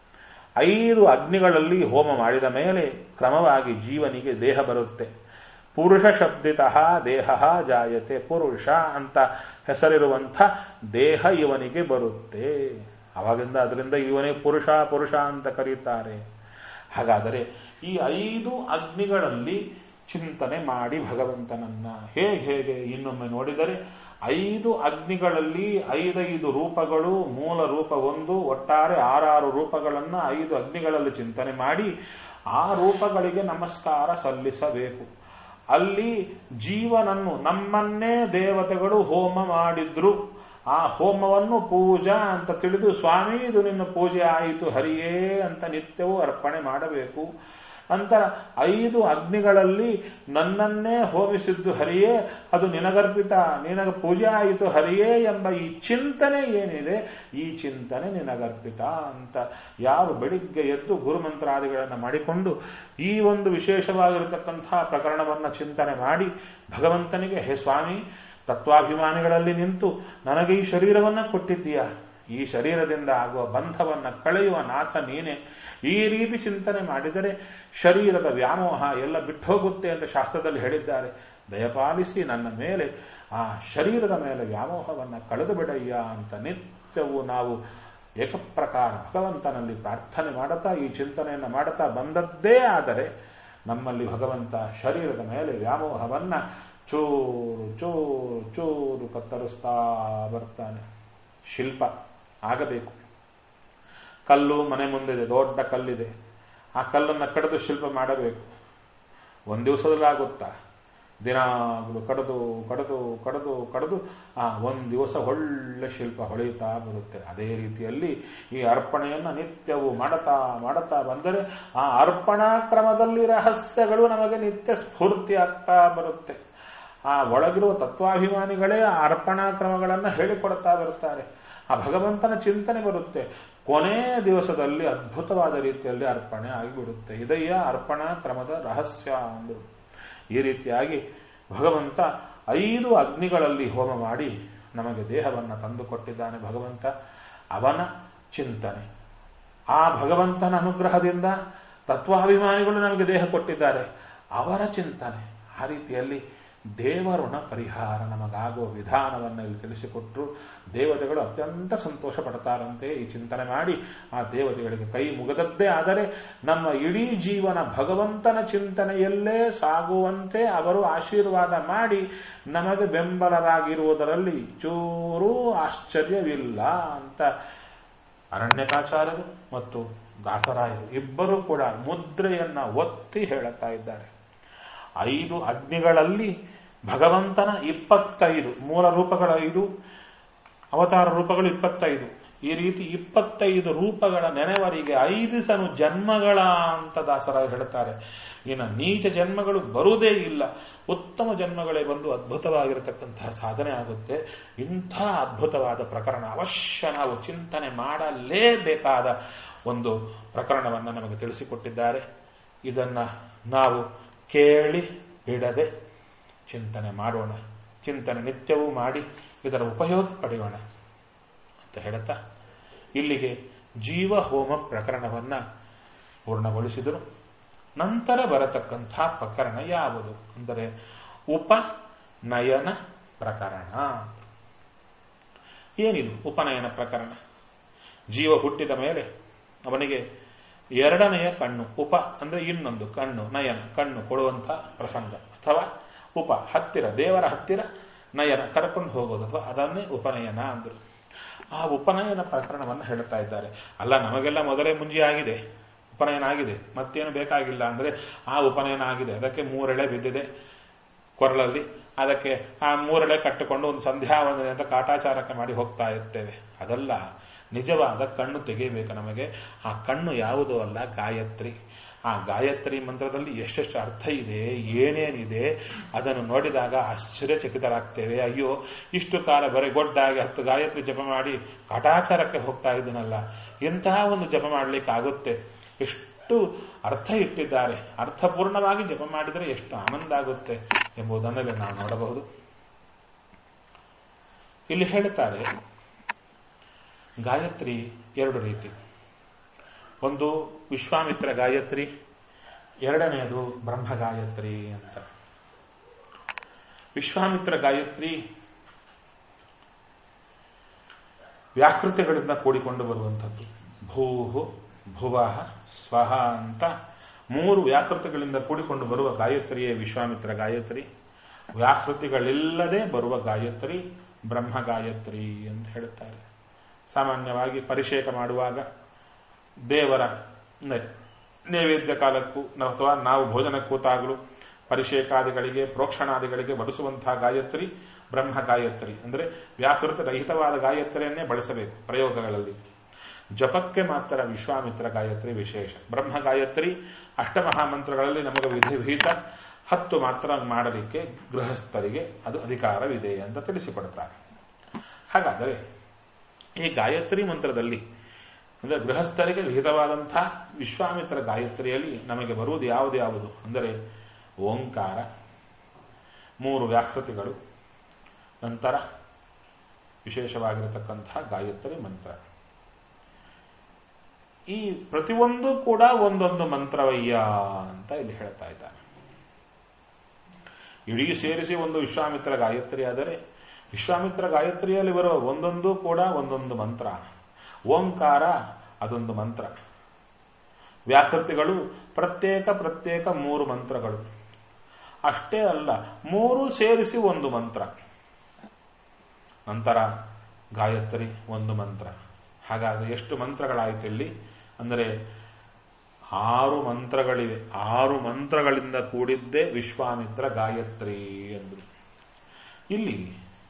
[SPEAKER 1] ಐದು ಅಗ್ನಿಗಳಲ್ಲಿ ಹೋಮ ಮಾಡಿದ ಮೇಲೆ ಕ್ರಮವಾಗಿ ಜೀವನಿಗೆ ದೇಹ ಬರುತ್ತೆ ಪುರುಷ ಶಬ್ದಿತಃ ದೇಹ ಜಾಯತೆ ಪುರುಷ ಅಂತ ಹೆಸರಿರುವಂಥ ದೇಹ ಇವನಿಗೆ ಬರುತ್ತೆ ಅವಾಗಿಂದ ಅದರಿಂದ ಇವನೇ ಪುರುಷ ಪುರುಷ ಅಂತ ಕರೀತಾರೆ ಹಾಗಾದರೆ ಈ ಐದು ಅಗ್ನಿಗಳಲ್ಲಿ ಚಿಂತನೆ ಮಾಡಿ ಭಗವಂತನನ್ನ ಹೇಗೆ ಹೇಗೆ ಇನ್ನೊಮ್ಮೆ ನೋಡಿದರೆ ಐದು ಅಗ್ನಿಗಳಲ್ಲಿ ಐದೈದು ರೂಪಗಳು ಮೂಲ ರೂಪ ಒಂದು ಒಟ್ಟಾರೆ ಆರಾರು ರೂಪಗಳನ್ನ ಐದು ಅಗ್ನಿಗಳಲ್ಲಿ ಚಿಂತನೆ ಮಾಡಿ ಆ ರೂಪಗಳಿಗೆ ನಮಸ್ಕಾರ ಸಲ್ಲಿಸಬೇಕು ಅಲ್ಲಿ ಜೀವನನ್ನು ನಮ್ಮನ್ನೇ ದೇವತೆಗಳು ಹೋಮ ಮಾಡಿದ್ರು ಆ ಹೋಮವನ್ನು ಪೂಜಾ ಅಂತ ತಿಳಿದು ಸ್ವಾಮಿ ಇದು ನಿನ್ನ ಪೂಜೆ ಆಯಿತು ಹರಿಯೇ ಅಂತ ನಿತ್ಯವೂ ಅರ್ಪಣೆ ಮಾಡಬೇಕು ನಂತರ ಐದು ಅಗ್ನಿಗಳಲ್ಲಿ ನನ್ನನ್ನೇ ಹೋಮಿಸಿದ್ದು ಹರಿಯೇ ಅದು ನಿನಗರ್ಪಿತ ನಿನಗ ಪೂಜೆ ಆಯಿತು ಹರಿಯೇ ಎಂಬ ಈ ಚಿಂತನೆ ಏನಿದೆ ಈ ಚಿಂತನೆ ನಿನಗರ್ಪಿತ ಅಂತ ಯಾರು ಬೆಳಿಗ್ಗೆ ಎದ್ದು ಗುರುಮಂತ್ರಾದಿಗಳನ್ನು ಮಾಡಿಕೊಂಡು ಈ ಒಂದು ವಿಶೇಷವಾಗಿರತಕ್ಕಂತಹ ಪ್ರಕರಣವನ್ನು ಚಿಂತನೆ ಮಾಡಿ ಭಗವಂತನಿಗೆ ಹೇ ಸ್ವಾಮಿ ತತ್ವಾಭಿಮಾನಿಗಳಲ್ಲಿ ನಿಂತು ನನಗೆ ಈ ಶರೀರವನ್ನ ಕೊಟ್ಟಿದ್ದೀಯಾ ಈ ಶರೀರದಿಂದ ಆಗುವ ಬಂಧವನ್ನ ಕಳೆಯುವ ನಾಥ ನೀನೆ ಈ ರೀತಿ ಚಿಂತನೆ ಮಾಡಿದರೆ ಶರೀರದ ವ್ಯಾಮೋಹ ಎಲ್ಲ ಬಿಟ್ಟು ಹೋಗುತ್ತೆ ಅಂತ ಶಾಸ್ತ್ರದಲ್ಲಿ ಹೇಳಿದ್ದಾರೆ ದಯಪಾಲಿಸಿ ನನ್ನ ಮೇಲೆ ಆ ಶರೀರದ ಮೇಲೆ ವ್ಯಾಮೋಹವನ್ನ ಕಳೆದು ಬಿಡಯ್ಯ ಅಂತ ನಿತ್ಯವೂ ನಾವು ಏಕಪ್ರಕಾರ ಭಗವಂತನಲ್ಲಿ ಪ್ರಾರ್ಥನೆ ಮಾಡುತ್ತಾ ಈ ಚಿಂತನೆಯನ್ನು ಮಾಡುತ್ತಾ ಬಂದದ್ದೇ ಆದರೆ ನಮ್ಮಲ್ಲಿ ಭಗವಂತ ಶರೀರದ ಮೇಲೆ ವ್ಯಾಮೋಹವನ್ನ ಚೂರು ಚೂರು ಚೂರು ಕತ್ತರಿಸ್ತಾ ಬರ್ತಾನೆ ಶಿಲ್ಪ ಆಗಬೇಕು ಕಲ್ಲು ಮನೆ ಮುಂದಿದೆ ದೊಡ್ಡ ಕಲ್ಲಿದೆ ಆ ಕಲ್ಲನ್ನು ಕಡಿದು ಶಿಲ್ಪ ಮಾಡಬೇಕು ಒಂದು ದಿವಸದಲ್ಲಿ ಆಗುತ್ತಾ ದಿನಾಗಲೂ ಕಡಿದು ಕಡಿದು ಕಡಿದು ಕಡಿದು ಆ ಒಂದು ದಿವಸ ಒಳ್ಳೆ ಶಿಲ್ಪ ಹೊಳೆಯುತ್ತಾ ಬರುತ್ತೆ ಅದೇ ರೀತಿಯಲ್ಲಿ ಈ ಅರ್ಪಣೆಯನ್ನು ನಿತ್ಯವೂ ಮಾಡುತ್ತಾ ಮಾಡುತ್ತಾ ಬಂದರೆ ಆ ಅರ್ಪಣಾ ಕ್ರಮದಲ್ಲಿ ರಹಸ್ಯಗಳು ನಮಗೆ ನಿತ್ಯ ಸ್ಫೂರ್ತಿ ಆಗ್ತಾ ಬರುತ್ತೆ ಆ ಒಳಗಿರುವ ತತ್ವಾಭಿಮಾನಿಗಳೇ ಆ ಅರ್ಪಣಾ ಕ್ರಮಗಳನ್ನು ಹೇಳಿಕೊಡ್ತಾ ಬರುತ್ತಾರೆ ಆ ಭಗವಂತನ ಚಿಂತನೆ ಬರುತ್ತೆ ಕೊನೆ ದಿವಸದಲ್ಲಿ ಅದ್ಭುತವಾದ ರೀತಿಯಲ್ಲಿ ಅರ್ಪಣೆ ಆಗಿಬಿಡುತ್ತೆ ಇದೆಯ ಅರ್ಪಣಾ ಕ್ರಮದ ರಹಸ್ಯ ಅಂದರು ಈ ರೀತಿಯಾಗಿ ಭಗವಂತ ಐದು ಅಗ್ನಿಗಳಲ್ಲಿ ಹೋಮ ಮಾಡಿ ನಮಗೆ ದೇಹವನ್ನು ತಂದುಕೊಟ್ಟಿದ್ದಾನೆ ಭಗವಂತ ಅವನ ಚಿಂತನೆ ಆ ಭಗವಂತನ ಅನುಗ್ರಹದಿಂದ ತತ್ವಾಭಿಮಾನಿಗಳು ನಮಗೆ ದೇಹ ಕೊಟ್ಟಿದ್ದಾರೆ ಅವರ ಚಿಂತನೆ ಆ ರೀತಿಯಲ್ಲಿ ದೇವರುಣ ಪರಿಹಾರ ನಮಗಾಗುವ ವಿಧಾನವನ್ನು ಇಲ್ಲಿ ತಿಳಿಸಿಕೊಟ್ರು ದೇವತೆಗಳು ಅತ್ಯಂತ ಸಂತೋಷ ಪಡ್ತಾರಂತೆ ಈ ಚಿಂತನೆ ಮಾಡಿ ಆ ದೇವತೆಗಳಿಗೆ ಕೈ ಮುಗದದ್ದೇ ಆದರೆ ನಮ್ಮ ಇಡೀ ಜೀವನ ಭಗವಂತನ ಚಿಂತನೆಯಲ್ಲೇ ಸಾಗುವಂತೆ ಅವರು ಆಶೀರ್ವಾದ ಮಾಡಿ ನಮಗೆ ಬೆಂಬಲರಾಗಿರುವುದರಲ್ಲಿ ಚೂರೂ ಆಶ್ಚರ್ಯವಿಲ್ಲ ಅಂತ ಅರಣ್ಯಕಾಚಾರ್ಯರು ಮತ್ತು ದಾಸರಾಯರು ಇಬ್ಬರೂ ಕೂಡ ಮುದ್ರೆಯನ್ನ ಒತ್ತಿ ಹೇಳುತ್ತಾ ಇದ್ದಾರೆ ಐದು ಅಗ್ನಿಗಳಲ್ಲಿ ಭಗವಂತನ ಇಪ್ಪತ್ತೈದು ಮೂಲ ರೂಪಗಳ ಐದು ಅವತಾರ ರೂಪಗಳು ಇಪ್ಪತ್ತೈದು ಈ ರೀತಿ ಇಪ್ಪತ್ತೈದು ರೂಪಗಳ ನೆನೆವರಿಗೆ ಐದು ಸನು ಜನ್ಮಗಳ ಅಂತ ದಾಸರ ಹೇಳ್ತಾರೆ ಇನ್ನು ನೀಚ ಜನ್ಮಗಳು ಬರುವುದೇ ಇಲ್ಲ ಉತ್ತಮ ಜನ್ಮಗಳೇ ಬಂದು ಅದ್ಭುತವಾಗಿರತಕ್ಕಂತಹ ಸಾಧನೆ ಆಗುತ್ತೆ ಇಂಥ ಅದ್ಭುತವಾದ ಪ್ರಕರಣ ಅವಶ್ಯ ನಾವು ಚಿಂತನೆ ಮಾಡಲೇಬೇಕಾದ ಒಂದು ಪ್ರಕರಣವನ್ನು ನಮಗೆ ತಿಳಿಸಿಕೊಟ್ಟಿದ್ದಾರೆ ಇದನ್ನ ನಾವು ಕೇಳಿ ಬಿಡದೆ ಚಿಂತನೆ ಮಾಡೋಣ ಚಿಂತನೆ ನಿತ್ಯವೂ ಮಾಡಿ ಇದರ ಉಪಯೋಗ ಪಡೆಯೋಣ ಅಂತ ಹೇಳುತ್ತಾ ಇಲ್ಲಿಗೆ ಜೀವ ಹೋಮ ಪ್ರಕರಣವನ್ನ ಪೂರ್ಣಗೊಳಿಸಿದರು ನಂತರ ಬರತಕ್ಕಂಥ ಪ್ರಕರಣ ಯಾವುದು ಅಂದರೆ ಉಪನಯನ ಪ್ರಕರಣ ಏನಿದು ಉಪನಯನ ಪ್ರಕರಣ ಜೀವ ಹುಟ್ಟಿದ ಮೇಲೆ ಅವನಿಗೆ ಎರಡನೆಯ ಕಣ್ಣು ಉಪ ಅಂದ್ರೆ ಇನ್ನೊಂದು ಕಣ್ಣು ನಯನ ಕಣ್ಣು ಕೊಡುವಂಥ ಪ್ರಸಂಗ ಅಥವಾ ಉಪ ಹತ್ತಿರ ದೇವರ ಹತ್ತಿರ ನಯನ ಕರ್ಕೊಂಡು ಹೋಗೋದು ಅಥವಾ ಅದನ್ನೇ ಉಪನಯನ ಅಂದರು ಆ ಉಪನಯನ ಪ್ರಕರಣವನ್ನು ಹೇಳ್ತಾ ಇದ್ದಾರೆ ಅಲ್ಲ ನಮಗೆಲ್ಲ ಮೊದಲೇ ಮುಂಜಿ ಆಗಿದೆ ಉಪನಯನ ಆಗಿದೆ ಮತ್ತೇನು ಬೇಕಾಗಿಲ್ಲ ಅಂದ್ರೆ ಆ ಉಪನಯನ ಆಗಿದೆ ಅದಕ್ಕೆ ಮೂರೆಳೆ ಬಿದ್ದಿದೆ ಕೊರಳಲ್ಲಿ ಅದಕ್ಕೆ ಆ ಮೂರೆಳೆ ಕಟ್ಟಿಕೊಂಡು ಒಂದು ಸಂಧ್ಯಾ ವಂದನೆ ಅಂತ ಕಾಟಾಚಾರಕ್ಕೆ ಮಾಡಿ ಹೋಗ್ತಾ ಇರ್ತೇವೆ ಅದಲ್ಲ ನಿಜವಾದ ಕಣ್ಣು ತೆಗೆಯಬೇಕು ನಮಗೆ ಆ ಕಣ್ಣು ಯಾವುದೂ ಅಲ್ಲ ಗಾಯತ್ರಿ ಆ ಗಾಯತ್ರಿ ಮಂತ್ರದಲ್ಲಿ ಎಷ್ಟೆಷ್ಟು ಅರ್ಥ ಇದೆ ಏನೇನಿದೆ ಅದನ್ನು ನೋಡಿದಾಗ ಆಶ್ಚರ್ಯಚಕಿತರಾಗ್ತೇವೆ ಅಯ್ಯೋ ಇಷ್ಟು ಕಾಲ ಬರೀ ಗೊಡ್ಡಾಗಿ ಹತ್ತು ಗಾಯತ್ರಿ ಜಪ ಮಾಡಿ ಕಾಟಾಚಾರಕ್ಕೆ ಹೋಗ್ತಾ ಇದ್ದನಲ್ಲ ಎಂತಹ ಒಂದು ಜಪ ಮಾಡಲಿಕ್ಕೆ ಆಗುತ್ತೆ ಎಷ್ಟು ಅರ್ಥ ಇಟ್ಟಿದ್ದಾರೆ ಅರ್ಥಪೂರ್ಣವಾಗಿ ಜಪ ಮಾಡಿದರೆ ಎಷ್ಟು ಆನಂದ ಆಗುತ್ತೆ ಎಂಬುದನ್ನೆಲ್ಲ ನಾವು ನೋಡಬಹುದು ಇಲ್ಲಿ ಹೇಳ್ತಾರೆ ಗಾಯತ್ರಿ ಎರಡು ರೀತಿ ಒಂದು ವಿಶ್ವಾಮಿತ್ರ ಗಾಯತ್ರಿ ಎರಡನೆಯದು ಬ್ರಹ್ಮ ಗಾಯತ್ರಿ ಅಂತ ವಿಶ್ವಾಮಿತ್ರ ಗಾಯತ್ರಿ ವ್ಯಾಕೃತಿಗಳಿಂದ ಕೂಡಿಕೊಂಡು ಬರುವಂಥದ್ದು ಭೂಹು ಭುವಃ ಸ್ವಹ ಅಂತ ಮೂರು ವ್ಯಾಕೃತಿಗಳಿಂದ ಕೂಡಿಕೊಂಡು ಬರುವ ಗಾಯತ್ರಿಯೇ ವಿಶ್ವಾಮಿತ್ರ ಗಾಯತ್ರಿ ವ್ಯಾಕೃತಿಗಳಿಲ್ಲದೆ ಬರುವ ಗಾಯತ್ರಿ ಬ್ರಹ್ಮ ಗಾಯತ್ರಿ ಅಂತ ಹೇಳುತ್ತಾರೆ ಸಾಮಾನ್ಯವಾಗಿ ಪರಿಷೇಕ ಮಾಡುವಾಗ ದೇವರ ನೈವೇದ್ಯ ಕಾಲಕ್ಕೂ ಅಥವಾ ನಾವು ಭೋಜನ ಕೂತಾಗಲೂ ಪರಿಷೇಕಾದಿಗಳಿಗೆ ಪ್ರೋಕ್ಷಣಾದಿಗಳಿಗೆ ಬಡಿಸುವಂತಹ ಗಾಯತ್ರಿ ಬ್ರಹ್ಮ ಗಾಯತ್ರಿ ಅಂದರೆ ವ್ಯಾಕೃತ ರಹಿತವಾದ ಗಾಯತ್ರಿಯನ್ನೇ ಬಳಸಬೇಕು ಪ್ರಯೋಗಗಳಲ್ಲಿ ಜಪಕ್ಕೆ ಮಾತ್ರ ವಿಶ್ವಾಮಿತ್ರ ಗಾಯತ್ರಿ ವಿಶೇಷ ಬ್ರಹ್ಮ ಗಾಯತ್ರಿ ಅಷ್ಟಮಹಾಮಂತ್ರಗಳಲ್ಲಿ ನಮಗೆ ವಿಧಿವಿಹಿತ ಹತ್ತು ಮಾತ್ರ ಮಾಡಲಿಕ್ಕೆ ಗೃಹಸ್ಥರಿಗೆ ಅದು ಅಧಿಕಾರವಿದೆ ಅಂತ ತಿಳಿಸಿಕೊಡುತ್ತಾರೆ ಹಾಗಾದರೆ ಈ ಗಾಯತ್ರಿ ಮಂತ್ರದಲ್ಲಿ ಅಂದರೆ ಗೃಹಸ್ಥರಿಗೆ ವಿಹಿತವಾದಂತಹ ವಿಶ್ವಾಮಿತ್ರ ಗಾಯತ್ರಿಯಲ್ಲಿ ನಮಗೆ ಬರುವುದು ಯಾವುದು ಯಾವುದು ಅಂದರೆ ಓಂಕಾರ ಮೂರು ವ್ಯಾಕೃತಿಗಳು ನಂತರ ವಿಶೇಷವಾಗಿರತಕ್ಕಂತಹ ಗಾಯತ್ರಿ ಮಂತ್ರ ಈ ಪ್ರತಿಯೊಂದು ಕೂಡ ಒಂದೊಂದು ಮಂತ್ರವಯ್ಯ ಅಂತ ಇಲ್ಲಿ ಹೇಳ್ತಾ ಇದ್ದಾರೆ ಇಡೀ ಸೇರಿಸಿ ಒಂದು ವಿಶ್ವಾಮಿತ್ರ ಗಾಯತ್ರಿ ಆದರೆ ವಿಶ್ವಾಮಿತ್ರ ಗಾಯತ್ರಿಯಲ್ಲಿ ಬರುವ ಒಂದೊಂದು ಕೂಡ ಒಂದೊಂದು ಮಂತ್ರ ಓಂಕಾರ ಅದೊಂದು ಮಂತ್ರ ವ್ಯಾಕೃತಿಗಳು ಪ್ರತ್ಯೇಕ ಪ್ರತ್ಯೇಕ ಮೂರು ಮಂತ್ರಗಳು ಅಷ್ಟೇ ಅಲ್ಲ ಮೂರು ಸೇರಿಸಿ ಒಂದು ಮಂತ್ರ ನಂತರ ಗಾಯತ್ರಿ ಒಂದು ಮಂತ್ರ ಹಾಗಾದ್ರೆ ಎಷ್ಟು ಮಂತ್ರಗಳಾಯಿತು ಇಲ್ಲಿ ಅಂದರೆ ಆರು ಮಂತ್ರಗಳಿವೆ ಆರು ಮಂತ್ರಗಳಿಂದ ಕೂಡಿದ್ದೇ ವಿಶ್ವಾಮಿತ್ರ ಗಾಯತ್ರಿ ಎಂದರು ಇಲ್ಲಿ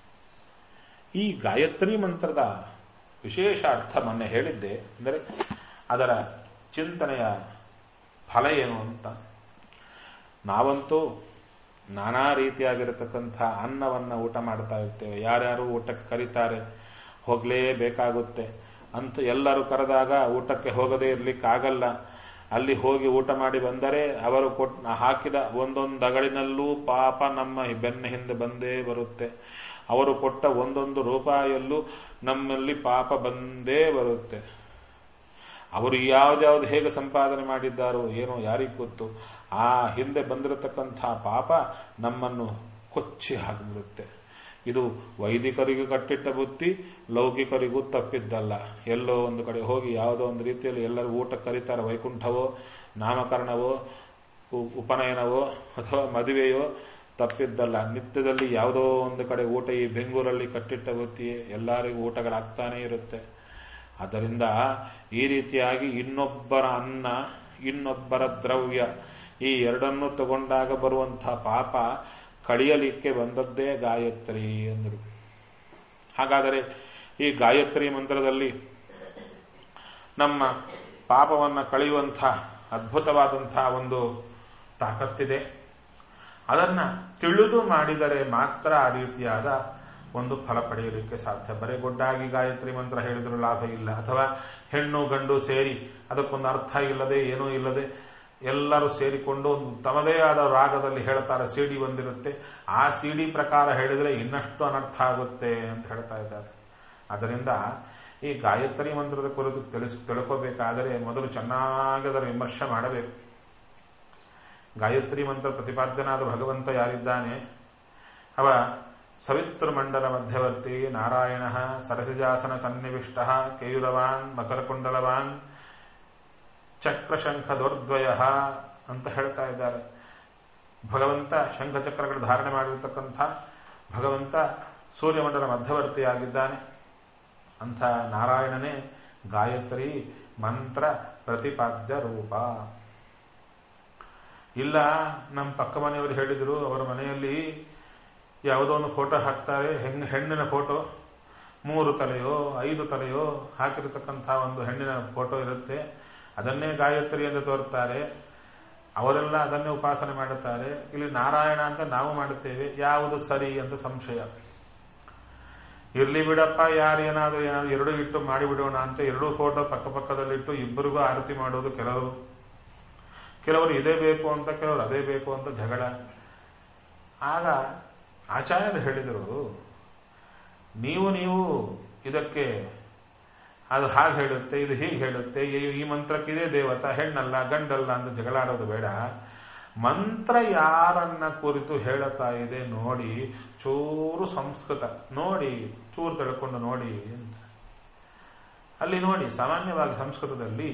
[SPEAKER 1] ಈ ಗಾಯತ್ರಿ ಮಂತ್ರದ ವಿಶೇಷ ಅರ್ಥ ಮೊನ್ನೆ ಹೇಳಿದ್ದೆ ಅಂದರೆ ಅದರ ಚಿಂತನೆಯ ಫಲ ಏನು ಅಂತ ನಾವಂತೂ ನಾನಾ ರೀತಿಯಾಗಿರತಕ್ಕಂಥ ಅನ್ನವನ್ನು ಊಟ ಮಾಡ್ತಾ ಇರ್ತೇವೆ ಯಾರ್ಯಾರು ಊಟಕ್ಕೆ ಕರೀತಾರೆ ಹೋಗಲೇಬೇಕಾಗುತ್ತೆ ಅಂತ ಎಲ್ಲರೂ ಕರೆದಾಗ ಊಟಕ್ಕೆ ಹೋಗದೇ ಇರ್ಲಿಕ್ಕಾಗಲ್ಲ ಅಲ್ಲಿ ಹೋಗಿ ಊಟ ಮಾಡಿ ಬಂದರೆ ಅವರು ಕೊಟ್ ಹಾಕಿದ ಒಂದೊಂದು ಅಗಳಿನಲ್ಲೂ ಪಾಪ ನಮ್ಮ ಬೆನ್ನ ಹಿಂದೆ ಬಂದೇ ಬರುತ್ತೆ ಅವರು ಕೊಟ್ಟ ಒಂದೊಂದು ರೂಪಾಯಲ್ಲೂ ನಮ್ಮಲ್ಲಿ ಪಾಪ ಬಂದೇ ಬರುತ್ತೆ ಅವರು ಯಾವ್ದ್ಯಾವ್ದು ಹೇಗೆ ಸಂಪಾದನೆ ಮಾಡಿದ್ದಾರೋ ಏನೋ ಯಾರಿಗೂ ಗೊತ್ತು ಆ ಹಿಂದೆ ಬಂದಿರತಕ್ಕಂಥ ಪಾಪ ನಮ್ಮನ್ನು ಕೊಚ್ಚಿ ಹಾಕಿಬಿಡುತ್ತೆ ಇದು ವೈದಿಕರಿಗೂ ಕಟ್ಟಿಟ್ಟ ಬುದ್ಧಿ ಲೌಕಿಕರಿಗೂ ತಪ್ಪಿದ್ದಲ್ಲ ಎಲ್ಲೋ ಒಂದು ಕಡೆ ಹೋಗಿ ಯಾವುದೋ ಒಂದು ರೀತಿಯಲ್ಲಿ ಎಲ್ಲರೂ ಊಟ ಕರೀತಾರೆ ವೈಕುಂಠವೋ ನಾಮಕರಣವೋ ಉಪನಯನವೋ ಅಥವಾ ಮದುವೆಯೋ ತಪ್ಪಿದ್ದಲ್ಲ ನಿತ್ಯದಲ್ಲಿ ಯಾವುದೋ ಒಂದು ಕಡೆ ಊಟ ಈ ಬೆಂಗಳೂರಲ್ಲಿ ಕಟ್ಟಿಟ್ಟ ಬುತ್ತಿಯೇ ಎಲ್ಲರಿಗೂ ಊಟಗಳಾಗ್ತಾನೇ ಇರುತ್ತೆ ಆದ್ದರಿಂದ ಈ ರೀತಿಯಾಗಿ ಇನ್ನೊಬ್ಬರ ಅನ್ನ ಇನ್ನೊಬ್ಬರ ದ್ರವ್ಯ ಈ ಎರಡನ್ನು ತಗೊಂಡಾಗ ಬರುವಂತಹ ಪಾಪ ಕಳಿಯಲಿಕ್ಕೆ ಬಂದದ್ದೇ ಗಾಯತ್ರಿ ಎಂದರು ಹಾಗಾದರೆ ಈ ಗಾಯತ್ರಿ ಮಂತ್ರದಲ್ಲಿ ನಮ್ಮ ಪಾಪವನ್ನು ಕಳೆಯುವಂಥ ಅದ್ಭುತವಾದಂತಹ ಒಂದು ತಾಕತ್ತಿದೆ ಅದನ್ನ ತಿಳಿದು ಮಾಡಿದರೆ ಮಾತ್ರ ಆ ರೀತಿಯಾದ ಒಂದು ಫಲ ಪಡೆಯಲಿಕ್ಕೆ ಸಾಧ್ಯ ಬರೀ ಗೊಡ್ಡಾಗಿ ಗಾಯತ್ರಿ ಮಂತ್ರ ಹೇಳಿದ್ರು ಲಾಭ ಇಲ್ಲ ಅಥವಾ ಹೆಣ್ಣು ಗಂಡು ಸೇರಿ ಅದಕ್ಕೊಂದು ಅರ್ಥ ಇಲ್ಲದೆ ಏನೂ ಇಲ್ಲದೆ ಎಲ್ಲರೂ ಸೇರಿಕೊಂಡು ಒಂದು ತಮ್ಮದೇ ಆದ ರಾಗದಲ್ಲಿ ಹೇಳ್ತಾರೆ ಸಿಡಿ ಬಂದಿರುತ್ತೆ ಆ ಸಿಡಿ ಪ್ರಕಾರ ಹೇಳಿದ್ರೆ ಇನ್ನಷ್ಟು ಅನರ್ಥ ಆಗುತ್ತೆ ಅಂತ ಹೇಳ್ತಾ ಇದ್ದಾರೆ ಅದರಿಂದ ಈ ಗಾಯತ್ರಿ ಮಂತ್ರದ ಕುರಿತು ತಿಳಿಸ್ ತಿಳ್ಕೋಬೇಕಾದರೆ ಮೊದಲು ಚೆನ್ನಾಗಿ ಅದರ ವಿಮರ್ಶೆ ಮಾಡಬೇಕು ಗಾಯತ್ರಿ ಮಂತ್ರ ಪ್ರತಿಪಾದ್ಯನಾದ ಭಗವಂತ ಯಾರಿದ್ದಾನೆ ಅವ ಸವಿತೃ ಮಂಡಲ ಮಧ್ಯವರ್ತಿ ನಾರಾಯಣ ಸರಸಿಜಾಸನ ಸನ್ನಿವಿಷ್ಟ ಕೇಯುರವಾನ್ ಮಕರಕುಂಡಲವಾನ್ ಚಕ್ರಶಂಖ ದೋರ್ದ್ವಯ ಅಂತ ಹೇಳ್ತಾ ಇದ್ದಾರೆ ಭಗವಂತ ಶಂಖಚಕ್ರಗಳು ಧಾರಣೆ ಮಾಡಿರತಕ್ಕಂಥ ಭಗವಂತ ಸೂರ್ಯಮಂಡಲ ಮಧ್ಯವರ್ತಿಯಾಗಿದ್ದಾನೆ ಅಂಥ ನಾರಾಯಣನೇ ಗಾಯತ್ರಿ ಮಂತ್ರ ಪ್ರತಿಪಾದ್ಯ ರೂಪ ಇಲ್ಲ ನಮ್ಮ ಪಕ್ಕ ಮನೆಯವರು ಹೇಳಿದ್ರು ಅವರ ಮನೆಯಲ್ಲಿ ಯಾವುದೋ ಒಂದು ಫೋಟೋ ಹಾಕ್ತಾರೆ ಹೆಣ್ಣು ಹೆಣ್ಣಿನ ಫೋಟೋ ಮೂರು ತಲೆಯೋ ಐದು ತಲೆಯೋ ಹಾಕಿರತಕ್ಕಂಥ ಒಂದು ಹೆಣ್ಣಿನ ಫೋಟೋ ಇರುತ್ತೆ ಅದನ್ನೇ ಗಾಯತ್ರಿ ಎಂದು ತೋರುತ್ತಾರೆ ಅವರೆಲ್ಲ ಅದನ್ನೇ ಉಪಾಸನೆ ಮಾಡುತ್ತಾರೆ ಇಲ್ಲಿ ನಾರಾಯಣ ಅಂತ ನಾವು ಮಾಡುತ್ತೇವೆ ಯಾವುದು ಸರಿ ಅಂತ ಸಂಶಯ ಇರ್ಲಿ ಬಿಡಪ್ಪ ಯಾರು ಏನಾದರೂ ಏನಾದ್ರು ಎರಡು ಇಟ್ಟು ಮಾಡಿಬಿಡೋಣ ಅಂತ ಎರಡೂ ಫೋಟೋ ಪಕ್ಕ ಪಕ್ಕದಲ್ಲಿಟ್ಟು ಇಬ್ಬರಿಗೂ ಆರತಿ ಮಾಡೋದು ಕೆಲವರು ಕೆಲವರು ಇದೇ ಬೇಕು ಅಂತ ಕೆಲವರು ಅದೇ ಬೇಕು ಅಂತ ಜಗಳ ಆಗ ಆಚಾರ್ಯರು ಹೇಳಿದರು ನೀವು ನೀವು ಇದಕ್ಕೆ ಅದು ಹಾಗೆ ಹೇಳುತ್ತೆ ಇದು ಹೀಗೆ ಹೇಳುತ್ತೆ ಈ- ಈ ಮಂತ್ರಕ್ಕೆ ಇದೇ ದೇವತಾ ಹೆಣ್ಣಲ್ಲ ಗಂಡಲ್ಲ ಅಂತ ಜಗಳಾಡೋದು ಬೇಡ ಮಂತ್ರ ಯಾರನ್ನ ಕುರಿತು ಹೇಳುತ್ತಾ ಇದೆ ನೋಡಿ ಚೂರು ಸಂಸ್ಕೃತ ನೋಡಿ ಚೂರು ತಿಳ್ಕೊಂಡು ನೋಡಿ ಅಂತ ಅಲ್ಲಿ ನೋಡಿ ಸಾಮಾನ್ಯವಾಗಿ ಸಂಸ್ಕೃತದಲ್ಲಿ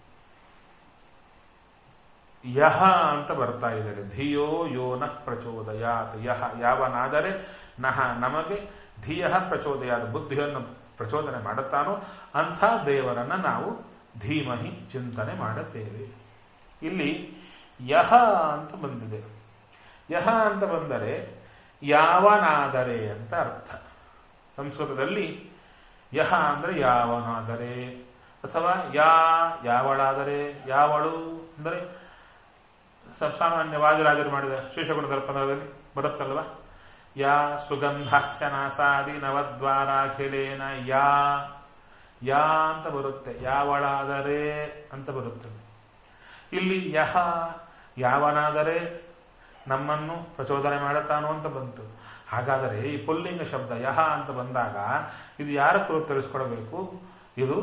[SPEAKER 1] ಯಹ ಅಂತ ಬರ್ತಾ ಇದ್ದಾರೆ ಧಿಯೋ ಯೋ ನಃ ಪ್ರಚೋದಯಾತ್ ಯಹ ಯಾವನಾದರೆ ನಹ ನಮಗೆ ಧಿಯ ಪ್ರಚೋದಯಾತ್ ಬುದ್ಧಿಯನ್ನು ಪ್ರಚೋದನೆ ಮಾಡುತ್ತಾನೋ ಅಂಥ ದೇವರನ್ನ ನಾವು ಧೀಮಹಿ ಚಿಂತನೆ ಮಾಡುತ್ತೇವೆ ಇಲ್ಲಿ ಯಹ ಅಂತ ಬಂದಿದೆ ಯಹ ಅಂತ ಬಂದರೆ ಯಾವನಾದರೆ ಅಂತ ಅರ್ಥ ಸಂಸ್ಕೃತದಲ್ಲಿ ಯಹ ಅಂದ್ರೆ ಯಾವನಾದರೆ ಅಥವಾ ಯಾ ಯಾವಳಾದರೆ ಯಾವಳು ಅಂದರೆ ಸ- ಸಾಮಾನ್ಯ ವಾದಿರಾಜರು ಮಾಡಿದ ಶ್ರೀಶಗುಣ ದರ್ಪಣದಲ್ಲಿ ಬರುತ್ತಲ್ವಾ ಯಾ ಸುಗಂಧಾಸ್ಯ ನಾಸಾದಿ ನವದ್ವಾರಾಖಿಲೇನ ಯಾ ಯಾ ಅಂತ ಬರುತ್ತೆ ಯಾವಳಾದರೆ ಅಂತ ಬರುತ್ತದೆ ಇಲ್ಲಿ ಯಹ ಯಾವನಾದರೆ ನಮ್ಮನ್ನು ಪ್ರಚೋದನೆ ಮಾಡುತ್ತಾನೋ ಅಂತ ಬಂತು ಹಾಗಾದರೆ ಈ ಪುಲ್ಲಿಂಗ ಶಬ್ದ ಯಹ ಅಂತ ಬಂದಾಗ ಇದು ಯಾರ ಕುರಿತು ತಿಳಿಸ್ಕೊಡಬೇಕು ಇದು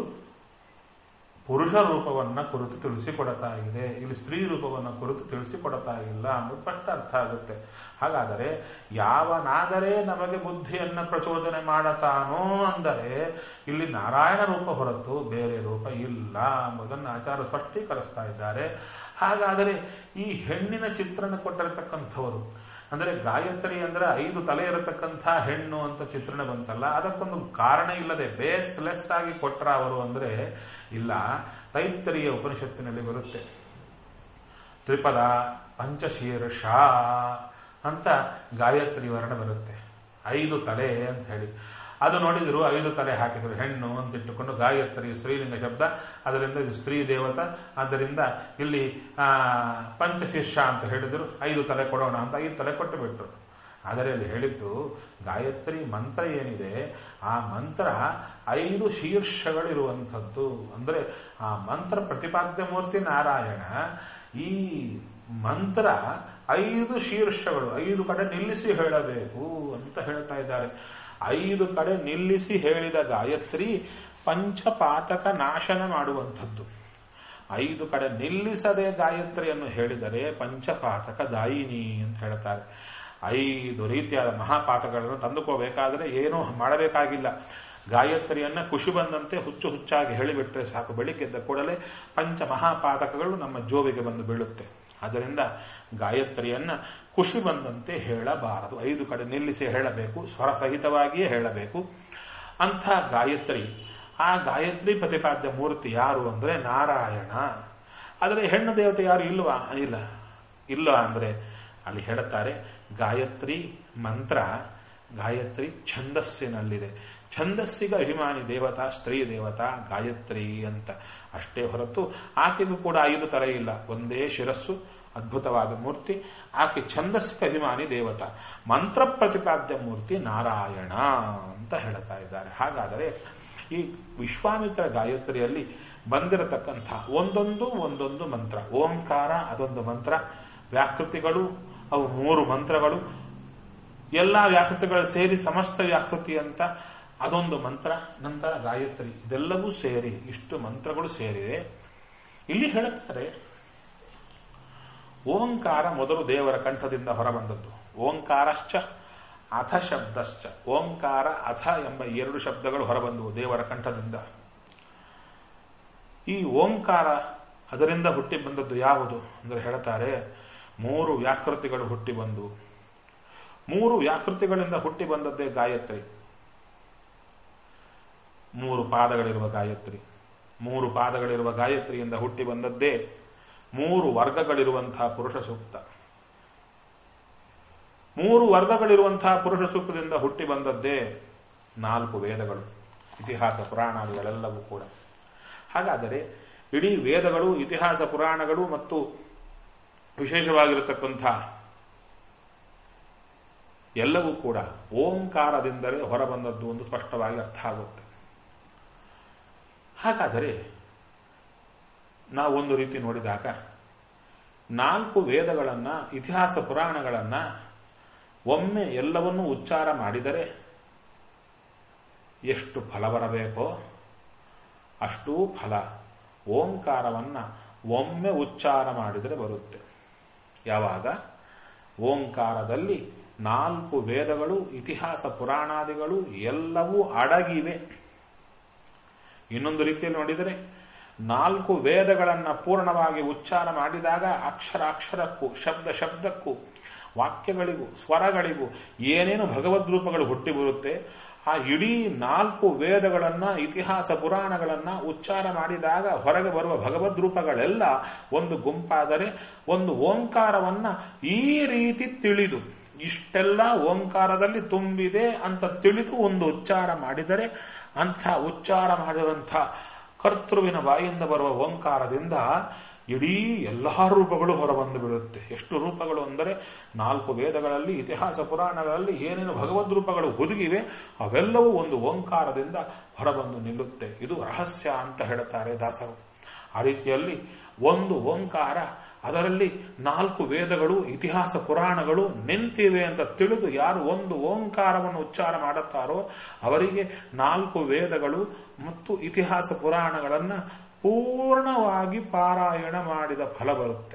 [SPEAKER 1] ಪುರುಷ ರೂಪವನ್ನ ಕುರಿತು ತಿಳಿಸಿಕೊಡ್ತಾ ಇದೆ ಇಲ್ಲಿ ಸ್ತ್ರೀ ರೂಪವನ್ನ ಕುರಿತು ತಿಳಿಸಿಕೊಡ್ತಾ ಇಲ್ಲ ಅನ್ನೋದು ಸ್ಪಷ್ಟ ಅರ್ಥ ಆಗುತ್ತೆ ಹಾಗಾದರೆ ಯಾವನಾದರೆ ನಮಗೆ ಬುದ್ಧಿಯನ್ನ ಪ್ರಚೋದನೆ ಮಾಡತಾನೋ ಅಂದರೆ ಇಲ್ಲಿ ನಾರಾಯಣ ರೂಪ ಹೊರತು ಬೇರೆ ರೂಪ ಇಲ್ಲ ಎಂಬುದನ್ನು ಆಚಾರ ಸ್ಪಷ್ಟೀಕರಿಸ್ತಾ ಇದ್ದಾರೆ ಹಾಗಾದರೆ ಈ ಹೆಣ್ಣಿನ ಚಿತ್ರಣ ಕೊಟ್ಟಿರತಕ್ಕಂಥವರು ಅಂದ್ರೆ ಗಾಯತ್ರಿ ಅಂದ್ರೆ ಐದು ತಲೆ ಇರತಕ್ಕಂಥ ಹೆಣ್ಣು ಅಂತ ಚಿತ್ರಣ ಬಂತಲ್ಲ ಅದಕ್ಕೊಂದು ಕಾರಣ ಇಲ್ಲದೆ ಬೇಸ್ಲೆಸ್ ಆಗಿ ಕೊಟ್ರ ಅವರು ಅಂದ್ರೆ ಇಲ್ಲ ತೈತ್ತರಿಯ ಉಪನಿಷತ್ತಿನಲ್ಲಿ ಬರುತ್ತೆ ತ್ರಿಪದ ಪಂಚಶೀರ್ಷ ಅಂತ ಗಾಯತ್ರಿ ವರ್ಣ ಬರುತ್ತೆ ಐದು ತಲೆ ಅಂತ ಹೇಳಿ ಅದು ನೋಡಿದ್ರು ಐದು ತಲೆ ಹಾಕಿದ್ರು ಹೆಣ್ಣು ಅಂತ ಇಟ್ಟುಕೊಂಡು ಗಾಯತ್ರಿ ಸ್ತ್ರೀಲಿಂಗ ಶಬ್ದ ಅದರಿಂದ ಇದು ಸ್ತ್ರೀ ದೇವತ ಆದ್ದರಿಂದ ಇಲ್ಲಿ ಆ ಪಂಚಶೀರ್ಷ ಅಂತ ಹೇಳಿದ್ರು ಐದು ತಲೆ ಕೊಡೋಣ ಅಂತ ಐದು ತಲೆ ಕೊಟ್ಟು ಬಿಟ್ರು ಆದರೆ ಅಲ್ಲಿ ಹೇಳಿದ್ದು ಗಾಯತ್ರಿ ಮಂತ್ರ ಏನಿದೆ ಆ ಮಂತ್ರ ಐದು ಶೀರ್ಷಗಳಿರುವಂಥದ್ದು ಅಂದ್ರೆ ಆ ಮಂತ್ರ ಪ್ರತಿಪಾದ್ಯ ಮೂರ್ತಿ ನಾರಾಯಣ ಈ ಮಂತ್ರ ಐದು ಶೀರ್ಷಗಳು ಐದು ಕಡೆ ನಿಲ್ಲಿಸಿ ಹೇಳಬೇಕು ಅಂತ ಹೇಳ್ತಾ ಇದ್ದಾರೆ ಐದು ಕಡೆ ನಿಲ್ಲಿಸಿ ಹೇಳಿದ ಗಾಯತ್ರಿ ಪಂಚಪಾತಕ ನಾಶನ ಮಾಡುವಂಥದ್ದು ಐದು ಕಡೆ ನಿಲ್ಲಿಸದೆ ಗಾಯತ್ರಿಯನ್ನು ಹೇಳಿದರೆ ಪಂಚಪಾತಕ ದಾಯಿನಿ ಅಂತ ಹೇಳ್ತಾರೆ ಐದು ರೀತಿಯಾದ ಮಹಾಪಾತಗಳನ್ನು ತಂದುಕೋಬೇಕಾದ್ರೆ ಏನೂ ಮಾಡಬೇಕಾಗಿಲ್ಲ ಗಾಯತ್ರಿಯನ್ನ ಖುಷಿ ಬಂದಂತೆ ಹುಚ್ಚು ಹುಚ್ಚಾಗಿ ಹೇಳಿಬಿಟ್ರೆ ಸಾಕು ಬೆಳಿಗ್ಗೆದ್ದ ಕೂಡಲೇ ಪಂಚ ಮಹಾಪಾತಕಗಳು ನಮ್ಮ ಜೋಬಿಗೆ ಬಂದು ಬೀಳುತ್ತೆ ಅದರಿಂದ ಗಾಯತ್ರಿಯನ್ನ ಖುಷಿ ಬಂದಂತೆ ಹೇಳಬಾರದು ಐದು ಕಡೆ ನಿಲ್ಲಿಸಿ ಹೇಳಬೇಕು ಸ್ವರ ಸಹಿತವಾಗಿಯೇ ಹೇಳಬೇಕು ಅಂಥ ಗಾಯತ್ರಿ ಆ ಗಾಯತ್ರಿ ಪ್ರತಿಪಾದ್ಯ ಮೂರ್ತಿ ಯಾರು ಅಂದ್ರೆ ನಾರಾಯಣ ಆದರೆ ಹೆಣ್ಣು ದೇವತೆ ಯಾರು ಇಲ್ವಾ ಇಲ್ಲ ಇಲ್ಲ ಅಂದ್ರೆ ಅಲ್ಲಿ ಹೇಳುತ್ತಾರೆ ಗಾಯತ್ರಿ ಮಂತ್ರ ಗಾಯತ್ರಿ ಛಂದಸ್ಸಿನಲ್ಲಿದೆ ಛಂದಸ್ಸಿಗೆ ಅಭಿಮಾನಿ ದೇವತಾ ಸ್ತ್ರೀ ದೇವತಾ ಗಾಯತ್ರಿ ಅಂತ ಅಷ್ಟೇ ಹೊರತು ಆಕೆಗೂ ಕೂಡ ಐದು ತಲೆ ಇಲ್ಲ ಒಂದೇ ಶಿರಸ್ಸು ಅದ್ಭುತವಾದ ಮೂರ್ತಿ ಆಕೆ ಛಂದಸ್ಸಿಗೆ ಅಭಿಮಾನಿ ದೇವತಾ ಮಂತ್ರ ಪ್ರತಿಪಾದ್ಯ ಮೂರ್ತಿ ನಾರಾಯಣ ಅಂತ ಹೇಳ್ತಾ ಇದ್ದಾರೆ ಹಾಗಾದರೆ ಈ ವಿಶ್ವಾಮಿತ್ರ ಗಾಯತ್ರಿಯಲ್ಲಿ ಬಂದಿರತಕ್ಕಂಥ ಒಂದೊಂದು ಒಂದೊಂದು ಮಂತ್ರ ಓಂಕಾರ ಅದೊಂದು ಮಂತ್ರ ವ್ಯಾಕೃತಿಗಳು ಅವು ಮೂರು ಮಂತ್ರಗಳು ಎಲ್ಲಾ ವ್ಯಾಕೃತಿಗಳು ಸೇರಿ ಸಮಸ್ತ ವ್ಯಾಕೃತಿ ಅಂತ ಅದೊಂದು ಮಂತ್ರ ನಂತರ ಗಾಯತ್ರಿ ಇದೆಲ್ಲವೂ ಸೇರಿ ಇಷ್ಟು ಮಂತ್ರಗಳು ಸೇರಿವೆ ಇಲ್ಲಿ ಹೇಳುತ್ತಾರೆ ಓಂಕಾರ ಮೊದಲು ದೇವರ ಕಂಠದಿಂದ ಹೊರಬಂದದ್ದು ಓಂಕಾರಶ್ಚ ಅಥ ಶಬ್ದಶ್ಚ ಓಂಕಾರ ಅಥ ಎಂಬ ಎರಡು ಶಬ್ದಗಳು ಹೊರಬಂದವು ದೇವರ ಕಂಠದಿಂದ ಈ ಓಂಕಾರ ಅದರಿಂದ ಹುಟ್ಟಿ ಬಂದದ್ದು ಯಾವುದು ಅಂದ್ರೆ ಹೇಳ್ತಾರೆ ಮೂರು ವ್ಯಾಕೃತಿಗಳು ಹುಟ್ಟಿ ಬಂದು ಮೂರು ವ್ಯಾಕೃತಿಗಳಿಂದ ಹುಟ್ಟಿ ಬಂದದ್ದೇ ಗಾಯತ್ರಿ ಮೂರು ಪಾದಗಳಿರುವ ಗಾಯತ್ರಿ ಮೂರು ಪಾದಗಳಿರುವ ಗಾಯತ್ರಿಯಿಂದ ಹುಟ್ಟಿ ಬಂದದ್ದೇ ಮೂರು ವರ್ಗಗಳಿರುವಂತಹ ಪುರುಷ ಸೂಕ್ತ ಮೂರು ವರ್ಗಗಳಿರುವಂತಹ ಪುರುಷ ಸೂಕ್ತದಿಂದ ಹುಟ್ಟಿ ಬಂದದ್ದೇ ನಾಲ್ಕು ವೇದಗಳು ಇತಿಹಾಸ ಪುರಾಣಾದಿಗಳೆಲ್ಲವೂ ಕೂಡ ಹಾಗಾದರೆ ಇಡೀ ವೇದಗಳು ಇತಿಹಾಸ ಪುರಾಣಗಳು ಮತ್ತು ವಿಶೇಷವಾಗಿರತಕ್ಕಂಥ ಎಲ್ಲವೂ ಕೂಡ ಓಂಕಾರದಿಂದಲೇ ಹೊರಬಂದದ್ದು ಒಂದು ಸ್ಪಷ್ಟವಾಗಿ ಅರ್ಥ ಆಗುತ್ತೆ ಹಾಗಾದರೆ ನಾವು ಒಂದು ರೀತಿ ನೋಡಿದಾಗ ನಾಲ್ಕು ವೇದಗಳನ್ನು ಇತಿಹಾಸ ಪುರಾಣಗಳನ್ನು ಒಮ್ಮೆ ಎಲ್ಲವನ್ನೂ ಉಚ್ಚಾರ ಮಾಡಿದರೆ ಎಷ್ಟು ಫಲ ಬರಬೇಕೋ ಅಷ್ಟೂ ಫಲ ಓಂಕಾರವನ್ನು ಒಮ್ಮೆ ಉಚ್ಚಾರ ಮಾಡಿದರೆ ಬರುತ್ತೆ ಯಾವಾಗ ಓಂಕಾರದಲ್ಲಿ ನಾಲ್ಕು ವೇದಗಳು ಇತಿಹಾಸ ಪುರಾಣಾದಿಗಳು ಎಲ್ಲವೂ ಅಡಗಿವೆ ಇನ್ನೊಂದು ರೀತಿಯಲ್ಲಿ ನೋಡಿದರೆ ನಾಲ್ಕು ವೇದಗಳನ್ನು ಪೂರ್ಣವಾಗಿ ಉಚ್ಚಾರ ಮಾಡಿದಾಗ ಅಕ್ಷರ ಅಕ್ಷರಕ್ಕೂ ಶಬ್ದ ಶಬ್ದಕ್ಕೂ ವಾಕ್ಯಗಳಿಗೂ ಸ್ವರಗಳಿಗೂ ಏನೇನು ಭಗವದ್ ರೂಪಗಳು ಹುಟ್ಟಿ ಬರುತ್ತೆ ಆ ಇಡೀ ನಾಲ್ಕು ವೇದಗಳನ್ನ ಇತಿಹಾಸ ಪುರಾಣಗಳನ್ನ ಉಚ್ಚಾರ ಮಾಡಿದಾಗ ಹೊರಗೆ ಬರುವ ಭಗವದ್ ರೂಪಗಳೆಲ್ಲ ಒಂದು ಗುಂಪಾದರೆ ಒಂದು ಓಂಕಾರವನ್ನ ಈ ರೀತಿ ತಿಳಿದು ಇಷ್ಟೆಲ್ಲ ಓಂಕಾರದಲ್ಲಿ ತುಂಬಿದೆ ಅಂತ ತಿಳಿದು ಒಂದು ಉಚ್ಚಾರ ಮಾಡಿದರೆ ಅಂಥ ಉಚ್ಚಾರ ಮಾಡಿರುವಂಥ ಕರ್ತೃವಿನ ಬಾಯಿಂದ ಬರುವ ಓಂಕಾರದಿಂದ ಇಡೀ ಎಲ್ಲಾ ರೂಪಗಳು ಹೊರಬಂದು ಬಿಡುತ್ತೆ ಎಷ್ಟು ರೂಪಗಳು ಅಂದರೆ ನಾಲ್ಕು ವೇದಗಳಲ್ಲಿ ಇತಿಹಾಸ ಪುರಾಣಗಳಲ್ಲಿ ಏನೇನು ಭಗವದ್ ರೂಪಗಳು ಹುದುಗಿವೆ ಅವೆಲ್ಲವೂ ಒಂದು ಓಂಕಾರದಿಂದ ಹೊರಬಂದು ನಿಲ್ಲುತ್ತೆ ಇದು ರಹಸ್ಯ ಅಂತ ಹೇಳುತ್ತಾರೆ ದಾಸರು ಆ ರೀತಿಯಲ್ಲಿ ಒಂದು ಓಂಕಾರ ಅದರಲ್ಲಿ ನಾಲ್ಕು ವೇದಗಳು ಇತಿಹಾಸ ಪುರಾಣಗಳು ನಿಂತಿವೆ ಅಂತ ತಿಳಿದು ಯಾರು ಒಂದು ಓಂಕಾರವನ್ನು ಉಚ್ಚಾರ ಮಾಡುತ್ತಾರೋ ಅವರಿಗೆ ನಾಲ್ಕು ವೇದಗಳು ಮತ್ತು ಇತಿಹಾಸ ಪುರಾಣಗಳನ್ನ ಪೂರ್ಣವಾಗಿ ಪಾರಾಯಣ ಮಾಡಿದ ಫಲ ಬರುತ್ತೆ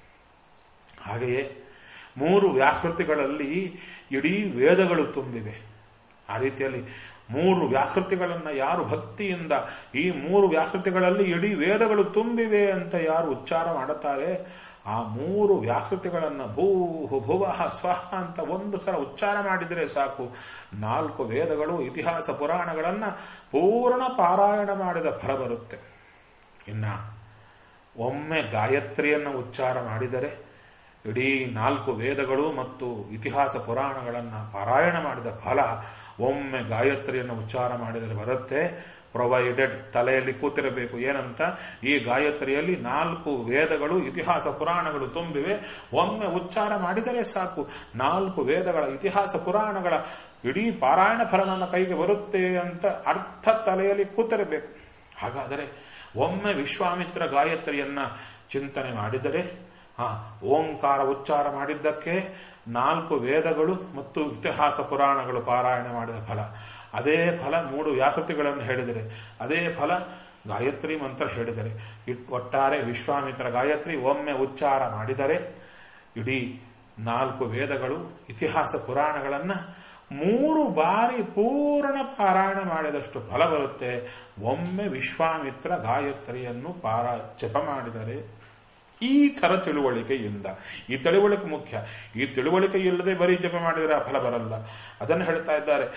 [SPEAKER 1] ಹಾಗೆಯೇ ಮೂರು ವ್ಯಾಕೃತಿಗಳಲ್ಲಿ ಇಡೀ ವೇದಗಳು ತುಂಬಿವೆ ಆ ರೀತಿಯಲ್ಲಿ ಮೂರು ವ್ಯಾಕೃತಿಗಳನ್ನು ಯಾರು ಭಕ್ತಿಯಿಂದ ಈ ಮೂರು ವ್ಯಾಕೃತಿಗಳಲ್ಲಿ ಇಡೀ ವೇದಗಳು ತುಂಬಿವೆ ಅಂತ ಯಾರು ಉಚ್ಚಾರ ಮಾಡುತ್ತಾರೆ ಆ ಮೂರು ವ್ಯಾಕೃತಿಗಳನ್ನು ಭೂ ಭುವಃ ಸ್ವಹ ಅಂತ ಒಂದು ಸಲ ಉಚ್ಚಾರ ಮಾಡಿದರೆ ಸಾಕು ನಾಲ್ಕು ವೇದಗಳು ಇತಿಹಾಸ ಪುರಾಣಗಳನ್ನು ಪೂರ್ಣ ಪಾರಾಯಣ ಮಾಡಿದ ಫಲ ಬರುತ್ತೆ ಇನ್ನ ಒಮ್ಮೆ ಗಾಯತ್ರಿಯನ್ನು ಉಚ್ಚಾರ ಮಾಡಿದರೆ ಇಡೀ ನಾಲ್ಕು ವೇದಗಳು ಮತ್ತು ಇತಿಹಾಸ ಪುರಾಣಗಳನ್ನು ಪಾರಾಯಣ ಮಾಡಿದ ಫಲ ಒಮ್ಮೆ ಗಾಯತ್ರಿಯನ್ನು ಉಚ್ಚಾರ ಮಾಡಿದರೆ ಬರುತ್ತೆ ಪ್ರೊವೈಡೆಡ್ ತಲೆಯಲ್ಲಿ ಕೂತಿರಬೇಕು ಏನಂತ ಈ ಗಾಯತ್ರಿಯಲ್ಲಿ ನಾಲ್ಕು ವೇದಗಳು ಇತಿಹಾಸ ಪುರಾಣಗಳು ತುಂಬಿವೆ ಒಮ್ಮೆ ಉಚ್ಚಾರ ಮಾಡಿದರೆ ಸಾಕು ನಾಲ್ಕು ವೇದಗಳ ಇತಿಹಾಸ ಪುರಾಣಗಳ ಇಡೀ ಪಾರಾಯಣ ಫಲ ನನ್ನ ಕೈಗೆ ಬರುತ್ತೆ ಅಂತ ಅರ್ಥ ತಲೆಯಲ್ಲಿ ಕೂತಿರಬೇಕು ಹಾಗಾದರೆ ಒಮ್ಮೆ ವಿಶ್ವಾಮಿತ್ರ ಗಾಯತ್ರಿಯನ್ನ ಚಿಂತನೆ ಮಾಡಿದರೆ ಆ ಓಂಕಾರ ಉಚ್ಚಾರ ಮಾಡಿದ್ದಕ್ಕೆ ನಾಲ್ಕು ವೇದಗಳು ಮತ್ತು ಇತಿಹಾಸ ಪುರಾಣಗಳು ಪಾರಾಯಣ ಮಾಡಿದ ಫಲ ಅದೇ ಫಲ ಮೂರು ವ್ಯಾಕೃತಿಗಳನ್ನು ಹೇಳಿದರೆ ಅದೇ ಫಲ ಗಾಯತ್ರಿ ಮಂತ್ರ ಹೇಳಿದರೆ ಒಟ್ಟಾರೆ ವಿಶ್ವಾಮಿತ್ರ ಗಾಯತ್ರಿ ಒಮ್ಮೆ ಉಚ್ಚಾರ ಮಾಡಿದರೆ ಇಡೀ ನಾಲ್ಕು ವೇದಗಳು ಇತಿಹಾಸ ಪುರಾಣಗಳನ್ನ ಮೂರು ಬಾರಿ ಪೂರ್ಣ ಪಾರಾಯಣ ಮಾಡಿದಷ್ಟು ಫಲ ಬರುತ್ತೆ ಒಮ್ಮೆ ವಿಶ್ವಾಮಿತ್ರ ಗಾಯತ್ರಿಯನ್ನು ಪಾರ ಜಪ ಮಾಡಿದರೆ ಈ ತರ ತಿಳುವಳಿಕೆಯಿಂದ ಈ ತಿಳುವಳಿಕೆ ಮುಖ್ಯ ಈ ತಿಳುವಳಿಕೆ ಇಲ್ಲದೆ ಬರೀ ಜಪ ಮಾಡಿದರೆ ಆ ಫಲ ಬರಲ್ಲ ಅದನ್ನು ಹೇಳ್ತಾ ಇದ್ದಾರೆ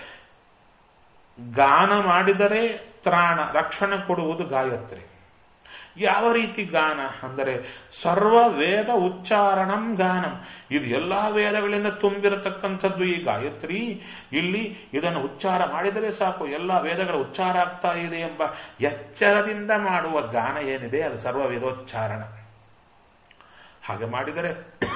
[SPEAKER 1] ಗಾನ ಮಾಡಿದರೆ ತ್ರಾಣ ರಕ್ಷಣೆ ಕೊಡುವುದು ಗಾಯತ್ರಿ ಯಾವ ರೀತಿ ಗಾನ ಅಂದರೆ ಸರ್ವ ವೇದ ಉಚ್ಚಾರಣಂ ಗಾನಂ ಇದು ಎಲ್ಲಾ ವೇದಗಳಿಂದ ತುಂಬಿರತಕ್ಕಂಥದ್ದು ಈ ಗಾಯತ್ರಿ ಇಲ್ಲಿ ಇದನ್ನು ಉಚ್ಚಾರ ಮಾಡಿದರೆ ಸಾಕು ಎಲ್ಲಾ ವೇದಗಳ ಉಚ್ಚಾರ ಆಗ್ತಾ ಇದೆ ಎಂಬ ಎಚ್ಚರದಿಂದ ಮಾಡುವ ಗಾನ ಏನಿದೆ ಅದು ಸರ್ವ ವೇದೋಚ್ಚಾರಣ ಹಾಗೆ ಮಾಡಿದರೆ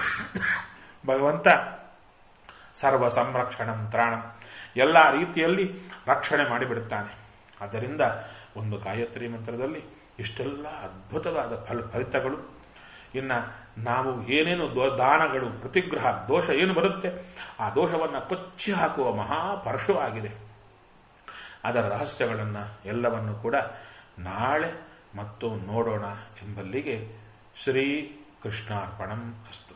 [SPEAKER 1] ಭಗವಂತ ಸರ್ವ ಸಂರಕ್ಷಣಂ ತ್ರಾಣಂ ಎಲ್ಲ ರೀತಿಯಲ್ಲಿ ರಕ್ಷಣೆ ಮಾಡಿಬಿಡುತ್ತಾನೆ ಆದ್ದರಿಂದ ಒಂದು ಗಾಯತ್ರಿ ಮಂತ್ರದಲ್ಲಿ ಇಷ್ಟೆಲ್ಲ ಅದ್ಭುತವಾದ ಫಲ ಫಲಿತಗಳು ಇನ್ನ ನಾವು ಏನೇನು ದಾನಗಳು ಪ್ರತಿಗ್ರಹ ದೋಷ ಏನು ಬರುತ್ತೆ ಆ ದೋಷವನ್ನು ಕೊಚ್ಚಿ ಹಾಕುವ ಮಹಾಪರಶುವಾಗಿದೆ ಅದರ ರಹಸ್ಯಗಳನ್ನು ಎಲ್ಲವನ್ನು ಕೂಡ ನಾಳೆ ಮತ್ತು ನೋಡೋಣ ಎಂಬಲ್ಲಿಗೆ ಶ್ರೀ ಕೃಷ್ಣಾರ್ಪಣಂ ಅಸ್ತು